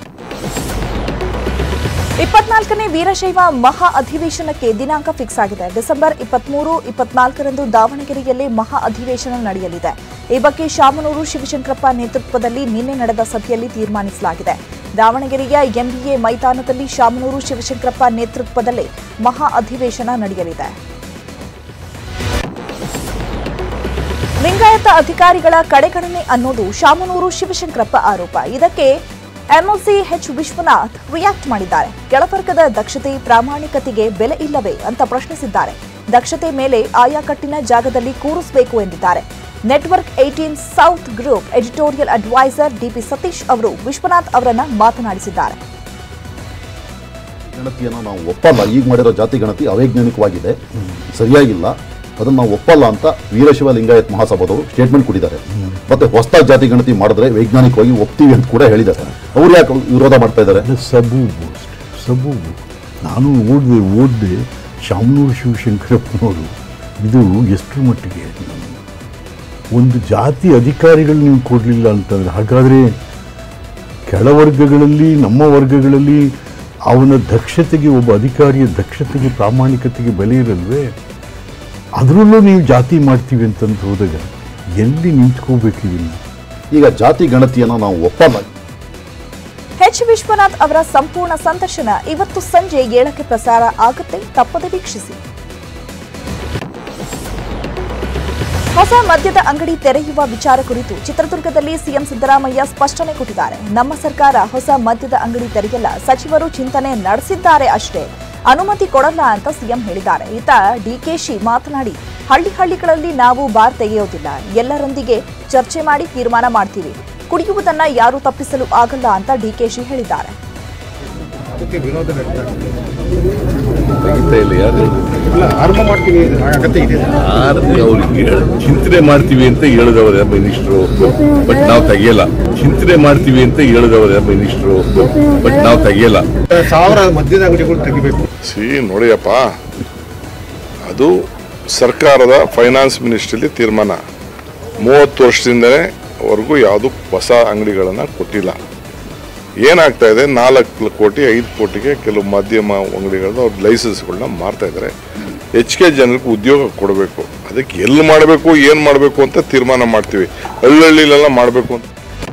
ಇಪ್ಪತ್ನಾಲ್ಕನೇ ವೀರಶೈವ ಮಹಾ ಅಧಿವೇಶನಕ್ಕೆ ದಿನಾಂಕ ಫಿಕ್ಸ್ ಆಗಿದೆ ಡಿಸೆಂಬರ್ ಇಪ್ಪತ್ಮೂರು ಇಪ್ಪತ್ನಾಲ್ಕರಂದು ದಾವಣಗೆರೆಯಲ್ಲಿ ಮಹಾ ಅಧಿವೇಶನ ನಡೆಯಲಿದೆ ಈ ಬಗ್ಗೆ ಶಾಮನೂರು ಶಿವಶಂಕರಪ್ಪ ನೇತೃತ್ವದಲ್ಲಿ ನಿನ್ನೆ ನಡೆದ ಸಭೆಯಲ್ಲಿ ತೀರ್ಮಾನಿಸಲಾಗಿದೆ ದಾವಣಗೆರೆಯ ಎಂಬಿಎ ಮೈದಾನದಲ್ಲಿ ಶಾಮನೂರು ಶಿವಶಂಕರಪ್ಪ ನೇತೃತ್ವದಲ್ಲಿ ಮಹಾ ಅಧಿವೇಶನ ನಡೆಯಲಿದೆ ಲಿಂಗಾಯತ ಅಧಿಕಾರಿಗಳ ಕಡೆಗಣನೆ ಅನ್ನೋದು ಶಾಮನೂರು ಶಿವಶಂಕರಪ್ಪ ಆರೋಪ ಇದಕ್ಕೆ ಎಂಎಲ್ಸಿ ಎಚ್ ವಿಶ್ವನಾಥ್ ರಿಯಾಕ್ಟ್ ಮಾಡಿದ್ದಾರೆ ಕೆಳವರ್ಗದ ದಕ್ಷತೆ ಪ್ರಾಮಾಣಿಕತೆಗೆ ಬೆಲೆ ಇಲ್ಲವೇ ಅಂತ ಪ್ರಶ್ನಿಸಿದ್ದಾರೆ ದಕ್ಷತೆ ಮೇಲೆ ಆಯಾ ಕಟ್ಟಿನ ಜಾಗದಲ್ಲಿ ಕೂರಿಸಬೇಕು ಎಂದಿದ್ದಾರೆ network eighteen south group editorial advisor D P Satish ಅವರು ವಿಶ್ವನಾಥ್ ಅವರನ್ನ ಮಾತನಾಡಿಸಿದ್ದಾರೆ ಗಣತಿಯನ್ನು ನಾವು ಒಪ್ಪಲ್ಲ ಈಗ ಮಾಡಿರೋ ಜಾತಿ ಗಣತಿ ಅವೈಜ್ಞಾನಿಕವಾಗಿದೆ ಸರಿಯಾಗಿಲ್ಲ ಅದನ್ನು ನಾವು ಒಪ್ಪಲ್ಲ ಅಂತ ವೀರಶಿವ ಲಿಂಗಾಯತ್ ಮಹಾಸಭಾದವರು ಸ್ಟೇಟ್ಮೆಂಟ್ ಕೊಟ್ಟಿದ್ದಾರೆ ಮತ್ತೆ ಹೊಸದಾಗಿ ಜಾತಿ ಗಣತಿ ಮಾಡಿದ್ರೆ ವೈಜ್ಞಾನಿಕವಾಗಿ ಒಪ್ತೀವಿ ಅಂತ ಕೂಡ ಹೇಳಿದ್ದಾರೆ ಅವ್ರು ಯಾಕೆ ವಿರೋಧ ಮಾಡ್ತಾ ಇದ್ದಾರೆ ಸಬೂಬು ಅಷ್ಟೇ ಸಬೂಬು ನಾನು ಓದಿದೆ ಓದಿದೆ ಶಾಮನೂರು ಶಿವಶಂಕರಪ್ಪನವರು ಇದು ಎಷ್ಟರ ಮಟ್ಟಿಗೆ ಒಂದು ಜಾತಿ ಅಧಿಕಾರಿಗಳು ನೀವು ಕೊಡಲಿಲ್ಲ ಅಂತಂದರೆ ಹಾಗಾದರೆ ಕೆಳವರ್ಗಗಳಲ್ಲಿ ನಮ್ಮ ವರ್ಗಗಳಲ್ಲಿ ಅವನ ದಕ್ಷತೆಗೆ ಒಬ್ಬ ಅಧಿಕಾರಿಯ ದಕ್ಷತೆಗೆ ಪ್ರಾಮಾಣಿಕತೆಗೆ ಬೆಲೆ ಇರಲ್ವೇ ಅದರಲ್ಲೂ ನೀವು ಜಾತಿ ಮಾಡ್ತೀವಿ ಅಂತಂದು ಹೋದಾಗ ಎಲ್ಲಿ ನಿಂತ್ಕೋಬೇಕು ಇದನ್ನು ಈಗ ಜಾತಿ ಗಣತಿಯನ್ನು ನಾವು ಒಪ್ಪಲ್ಲ ಎಚ್ ವಿಶ್ವನಾಥ್ ಅವರ ಸಂಪೂರ್ಣ ಸಂದರ್ಶನ ಇವತ್ತು ಸಂಜೆ ಏಳಕ್ಕೆ ಪ್ರಸಾರ ಆಗುತ್ತೆ ತಪ್ಪದೆ ವೀಕ್ಷಿಸಿ ಹೊಸ ಮದ್ಯದ ಅಂಗಡಿ ತೆರೆಯುವ ವಿಚಾರ ಕುರಿತು ಚಿತ್ರದುರ್ಗದಲ್ಲಿ ಸಿಎಂ ಸಿದ್ದರಾಮಯ್ಯ ಸ್ಪಷ್ಟನೆ ಕೊಟ್ಟಿದ್ದಾರೆ ನಮ್ಮ ಸರ್ಕಾರ ಹೊಸ ಮದ್ಯದ ಅಂಗಡಿ ತೆರೆಯಲ್ಲ ಸಚಿವರು ಚಿಂತನೆ ನಡೆಸಿದ್ದಾರೆ ಅಷ್ಟೇ ಅನುಮತಿ ಕೊಡಲ್ಲ ಅಂತ ಸಿಎಂ ಹೇಳಿದ್ದಾರೆ ಈತ ಡಿಕೆಶಿ ಮಾತನಾಡಿ ಹಳ್ಳಿ ಹಳ್ಳಿಗಳಲ್ಲಿ ನಾವು ಬಾರ್ ತೆಗೆಯೋದಿಲ್ಲ ಎಲ್ಲರೊಂದಿಗೆ ಚರ್ಚೆ ಮಾಡಿ ತೀರ್ಮಾನ ಮಾಡ್ತೀವಿ ಕುಡಿಯುವುದನ್ನ ಯಾರೂ ತಪ್ಪಿಸಲು ಆಗಲ್ಲ ಅಂತ ಡಿಕೆಶಿ ಹೇಳಿದ್ದಾರೆ ತೆಗಿತಾ ಇಲ್ಲ ಯಾರು ಯಾರು ಅವ್ರಿಗೆ ಹೇಳ- ಚಿಂತನೆ ಮಾಡ್ತೀವಿ ಅಂತ ಹೇಳಿದವರು ಮಿನಿಸ್ಟ್ರು ಬಟ್ ನಾವು ತೆಗಿಯಲ್ಲ ಚಿಂತನೆ ಮಾಡ್ತೀವಿ ಅಂತ ಹೇಳಿದವರು ಮಿನಿಸ್ಟ್ರು ಬಟ್ ನಾವು ತೆಗಿಯಲ್ಲ ಸಾವಿರ ಮದ್ಯದ ಅಂಗಡಿಗಳು ತೆಗಿಬೇಕು ಸಿ ನೋಡಿಯಪ್ಪ ಅದು ಸರ್ಕಾರದ ಫೈನಾನ್ಸ್ ಮಿನಿಸ್ಟ್ರಿಲಿ ತೀರ್ಮಾನ ಮೂವತ್ತು ವರ್ಷದಿಂದನೇ ವರೆಗೂ ಯಾವುದು ಹೊಸ ಅಂಗಡಿಗಳನ್ನು ಕೊಟ್ಟಿಲ್ಲ ಏನಾಗ್ತಾ ಇದೆ ನಾಲ್ಕು ಕೋಟಿ ಐದು ಕೋಟಿಗೆ ಕೆಲವು ಮಾಧ್ಯಮ ಅಂಗಡಿಗಳನ್ನ ಅವ್ರ ಲೈಸೆನ್ಸ್ಗಳನ್ನ ಮಾರ್ತಾ ಇದ್ದಾರೆ ಹೆಚ್ಚಿಗೆ ಜನರಿಗೆ ಉದ್ಯೋಗ ಕೊಡಬೇಕು ಅದಕ್ಕೆ ಎಲ್ಲಿ ಮಾಡಬೇಕು ಏನು ಮಾಡಬೇಕು ಅಂತ ತೀರ್ಮಾನ ಮಾಡ್ತೀವಿ ಹಳ್ಳಿಲೆಲ್ಲ ಮಾಡಬೇಕು ಅಂತ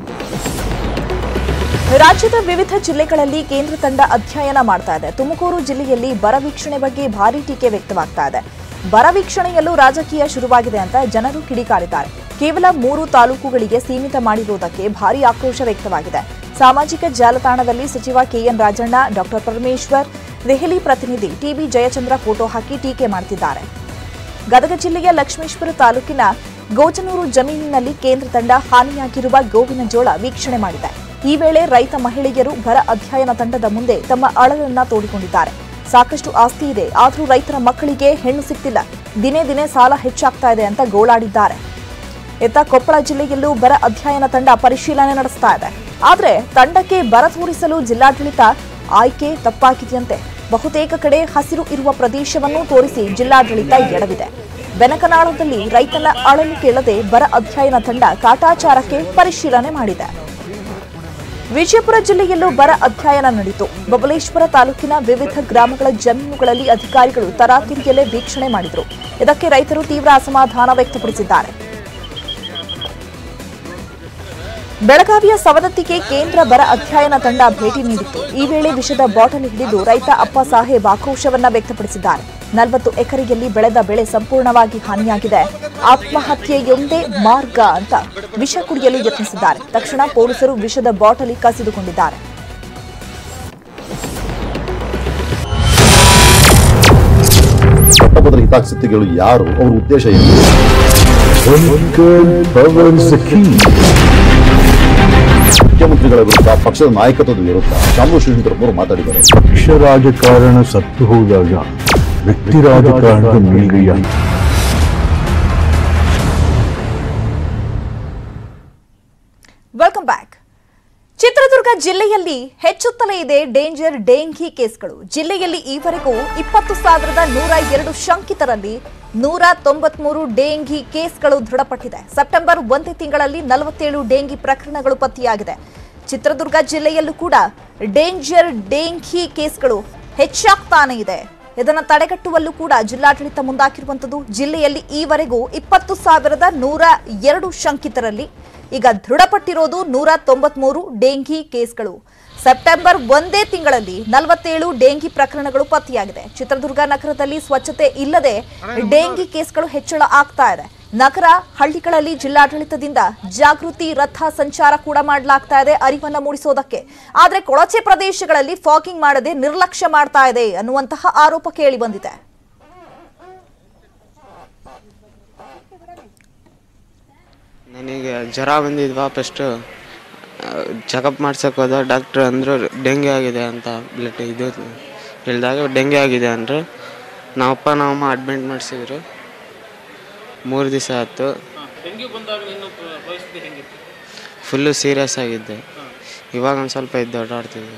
ರಾಜ್ಯದ ವಿವಿಧ ಜಿಲ್ಲೆಗಳಲ್ಲಿ ಕೇಂದ್ರ ತಂಡ ಅಧ್ಯಯನ ಮಾಡ್ತಾ ಇದೆ ತುಮಕೂರು ಜಿಲ್ಲೆಯಲ್ಲಿ ಬರ ವೀಕ್ಷಣೆ ಬಗ್ಗೆ ಭಾರಿ ಟೀಕೆ ವ್ಯಕ್ತವಾಗ್ತಾ ಇದೆ ಬರ ವೀಕ್ಷಣೆಯಲ್ಲೂ ರಾಜಕೀಯ ಶುರುವಾಗಿದೆ ಅಂತ ಜನರು ಕಿಡಿಕಾರಿದ್ದಾರೆ ಕೇವಲ ಮೂರು ತಾಲೂಕುಗಳಿಗೆ ಸೀಮಿತ ಮಾಡಿರುವುದಕ್ಕೆ ಭಾರಿ ಆಕ್ರೋಶ ವ್ಯಕ್ತವಾಗಿದೆ ಸಾಮಾಜಿಕ ಜಾಲತಾಣದಲ್ಲಿ ಸಚಿವ ಕೆಎನ್ ರಾಜಣ್ಣ ಡಾಕ್ಟರ್ ಪರಮೇಶ್ವರ್ ದೆಹಲಿ ಪ್ರತಿನಿಧಿ ಟಿಬಿ ಜಯಚಂದ್ರ ಫೋಟೋ ಹಾಕಿ ಟೀಕೆ ಮಾಡ್ತಿದ್ದಾರೆ ಗದಗ ಜಿಲ್ಲೆಯ ಲಕ್ಷ್ಮೇಶ್ವರ ತಾಲೂಕಿನ ಗೋಜನೂರು ಜಮೀನಿನಲ್ಲಿ ಕೇಂದ್ರ ತಂಡ ಹಾನಿಯಾಗಿರುವ ಗೋವಿನ ಜೋಳ ವೀಕ್ಷಣೆ ಮಾಡಿದೆ ಈ ವೇಳೆ ರೈತ ಮಹಿಳೆಯರು ಬರ ಅಧ್ಯಯನ ತಂಡದ ಮುಂದೆ ತಮ್ಮ ಅಳಲನ್ನ ತೋಡಿಕೊಂಡಿದ್ದಾರೆ ಸಾಕಷ್ಟು ಆಸ್ತಿ ಇದೆ ಆದರೂ ರೈತರ ಮಕ್ಕಳಿಗೆ ಹೆಣ್ಣು ಸಿಗ್ತಿಲ್ಲ ದಿನೇ ದಿನೇ ಸಾಲ ಹೆಚ್ಚಾಗ್ತಾ ಇದೆ ಅಂತ ಗೋಳಾಡಿದ್ದಾರೆ ಇತ್ತ ಕೊಪ್ಪಳ ಜಿಲ್ಲೆಯಲ್ಲೂ ಬರ ಅಧ್ಯಯನ ತಂಡ ಪರಿಶೀಲನೆ ನಡೆಸ್ತಾ ಇದೆ ಆದ್ರೆ ತಂಡಕ್ಕೆ ಬರ ತೋರಿಸಲು ಜಿಲ್ಲಾಡಳಿತ ಆಯ್ಕೆ ತಪ್ಪಾಗಿದೆಯಂತೆ ಬಹುತೇಕ ಕಡೆ ಹಸಿರು ಇರುವ ಪ್ರದೇಶವನ್ನು ತೋರಿಸಿ ಜಿಲ್ಲಾಡಳಿತ ಎಡವಿದೆ ಬೆನಕನಾಳದಲ್ಲಿ ರೈತನ ಅಳಲು ಕೇಳದೆ ಬರ ಅಧ್ಯಯನ ತಂಡ ಕಾಟಾಚಾರಕ್ಕೆ ಪರಿಶೀಲನೆ ಮಾಡಿದೆ ವಿಜಯಪುರ ಜಿಲ್ಲೆಯಲ್ಲೂ ಬರ ಅಧ್ಯಯನ ನಡೆಯಿತು ಬಬಲೇಶ್ವರ ತಾಲೂಕಿನ ವಿವಿಧ ಗ್ರಾಮಗಳ ಜಮೀನುಗಳಲ್ಲಿ ಅಧಿಕಾರಿಗಳು ತರಾತುರಿಯಲ್ಲೇ ವೀಕ್ಷಣೆ ಮಾಡಿದರು ಇದಕ್ಕೆ ರೈತರು ತೀವ್ರ ಅಸಮಾಧಾನ ವ್ಯಕ್ತಪಡಿಸಿದ್ದಾರೆ ಬೆಳಗಾವಿಯ ಸವದತ್ತಿಗೆ ಕೇಂದ್ರ ಬರ ಅಧ್ಯಯನ ತಂಡ ಭೇಟಿ ನೀಡಿತ್ತು ಈ ವೇಳೆ ವಿಷದ ಬಾಟಲ್ ಹಿಡಿದು ರೈತ ಅಪ್ಪ ಸಾಹೇಬ್ ಆಕ್ರೋಶವನ್ನ ವ್ಯಕ್ತಪಡಿಸಿದ್ದಾರೆ ನಲವತ್ತು ಎಕರೆಯಲ್ಲಿ ಬೆಳೆದ ಬೆಳೆ ಸಂಪೂರ್ಣವಾಗಿ ಹಾನಿಯಾಗಿದೆ ಆತ್ಮಹತ್ಯೆಯೊಂದೇ ಮಾರ್ಗ ಅಂತ ವಿಷ ಕುಡಿಯಲು ಯತ್ನಿಸಿದ್ದಾರೆ ತಕ್ಷಣ ಪೊಲೀಸರು ವಿಷದ ಬಾಟಲಿ ಕಸಿದುಕೊಂಡಿದ್ದಾರೆ ಪಟ್ಟಭದ್ರ ಹಿತಾಸಕ್ತಿಗಳು ಯಾರು ಅವ್ರ ಉದ್ದೇಶ ಏನು ಮುಖ್ಯಮಂತ್ರಿಗಳ ವಿರುದ್ಧ ಪಕ್ಷದ ನಾಯಕತ್ವದ ವಿರುದ್ಧ ಶಾಮು ಶ್ರೀಧರಪ್ಪನವರು ಮಾತಾಡಿದ್ದಾರೆ ಪಕ್ಷ ರಾಜಕಾರಣ ಸತ್ತು ಹೋದಾಗ ವ್ಯಕ್ತಿ ರಾಜಕಾರಣದ ಮೇಲ್ಗೈಯ ವೆಲ್ಕಮ್ ಬ್ಯಾಕ್ ಚಿತ್ರದುರ್ಗ ಜಿಲ್ಲೆಯಲ್ಲಿ ಹೆಚ್ಚುತ್ತಲೇ ಇದೆ ಡೇಂಜರ್ ಡೆಂಘಿ ಕೇಸ್ಗಳು ಜಿಲ್ಲೆಯಲ್ಲಿ ಈವರೆಗೂ ಇಪ್ಪತ್ತು ಸಾವಿರದ ನೂರ ಎರಡು ಶಂಕಿತರಲ್ಲಿ ನೂರ ತೊಂಬತ್ಮೂರು ಡೆಂಘಿ ಕೇಸ್ಗಳು ದೃಢಪಟ್ಟಿದೆ ಸೆಪ್ಟೆಂಬರ್ ಒಂದೇ ತಿಂಗಳಲ್ಲಿ ನಲವತ್ತೇಳು ಡೆಂಗಿ ಪ್ರಕರಣಗಳು ಪತ್ತೆಯಾಗಿದೆ ಚಿತ್ರದುರ್ಗ ಜಿಲ್ಲೆಯಲ್ಲೂ ಕೂಡ ಡೇಂಜರ್ ಡೆಂಘಿ ಕೇಸ್ಗಳು ಹೆಚ್ಚಾಗ್ತಾನೆ ಇದೆ ಇದನ್ನು ತಡೆಗಟ್ಟುವಲ್ಲೂ ಕೂಡ ಜಿಲ್ಲಾಡಳಿತ ಮುಂದಾಕಿರುವಂಥದ್ದು ಜಿಲ್ಲೆಯಲ್ಲಿ ಈವರೆಗೂ ಇಪ್ಪತ್ತು ಸಾವಿರದ ನೂರ ಎರಡು ಶಂಕಿತರಲ್ಲಿ ಈಗ ದೃಢಪಟ್ಟಿರೋದು ನೂರ ತೊಂಬತ್ಮೂರು ಡೆಂಘಿ ಕೇಸ್ಗಳು ಸೆಪ್ಟೆಂಬರ್ ಒಂದೇ ತಿಂಗಳಲ್ಲಿ ನಲವತ್ತೇಳು ಡೆಂಗಿ ಪ್ರಕರಣಗಳು ಪತ್ತೆಯಾಗಿದೆ ಚಿತ್ರದುರ್ಗ ನಗರದಲ್ಲಿ ಸ್ವಚ್ಛತೆ ಇಲ್ಲದೆ ಡೆಂಗಿ ಕೇಸ್ಗಳು ಹೆಚ್ಚಳ ಆಗ್ತಾ ಇದೆ ನಗರ ಹಳ್ಳಿಗಳಲ್ಲಿ ಜಿಲ್ಲಾಡಳಿತದಿಂದ ಜಾಗೃತಿ ರಥ ಸಂಚಾರ ಕೂಡ ಮಾಡಲಾಗ್ತಾ ಇದೆ ಅರಿವನ್ನ ಮೂಡಿಸೋದಕ್ಕೆ ಆದ್ರೆ ಕೊಳಚೆ ಪ್ರದೇಶಗಳಲ್ಲಿ ಫಾಗಿಂಗ್ ಮಾಡದೆ ನಿರ್ಲಕ್ಷ್ಯ ಮಾಡ್ತಾ ಇದೆ ಅನ್ನುವಂತಹ ಆರೋಪ ಕೇಳಿ ಬಂದಿದೆ ನನಗೆ ಜ್ವರ ಬಂದಿದ್ವಾ ಫಸ್ಟು ಚೆಕಪ್ ಮಾಡ್ಸಕ್ಕೆ ಹೋದ ಡಾಕ್ಟ್ರ್ ಅಂದರು ಡೆಂಗ್ಯೂ ಆಗಿದೆ ಅಂತ ಬ್ಲಡ್ ಇದು ಹೇಳಿದಾಗ ಡೆಂಗ್ಯೂ ಆಗಿದೆ ಅಂದರು ನಮ್ಮಪ್ಪ ನಮ್ಮಮ್ಮ ಅಡ್ಮಿಟ್ ಮಾಡಿಸಿದ್ರು ಮೂರು ದಿವಸ ಆಯ್ತು ಫುಲ್ಲು ಸೀರಿಯಸ್ ಆಗಿದ್ದೆ ಇವಾಗ ಒಂದು ಸ್ವಲ್ಪ ಇದ್ದು ಓಡಾಡ್ತಿದ್ದೆ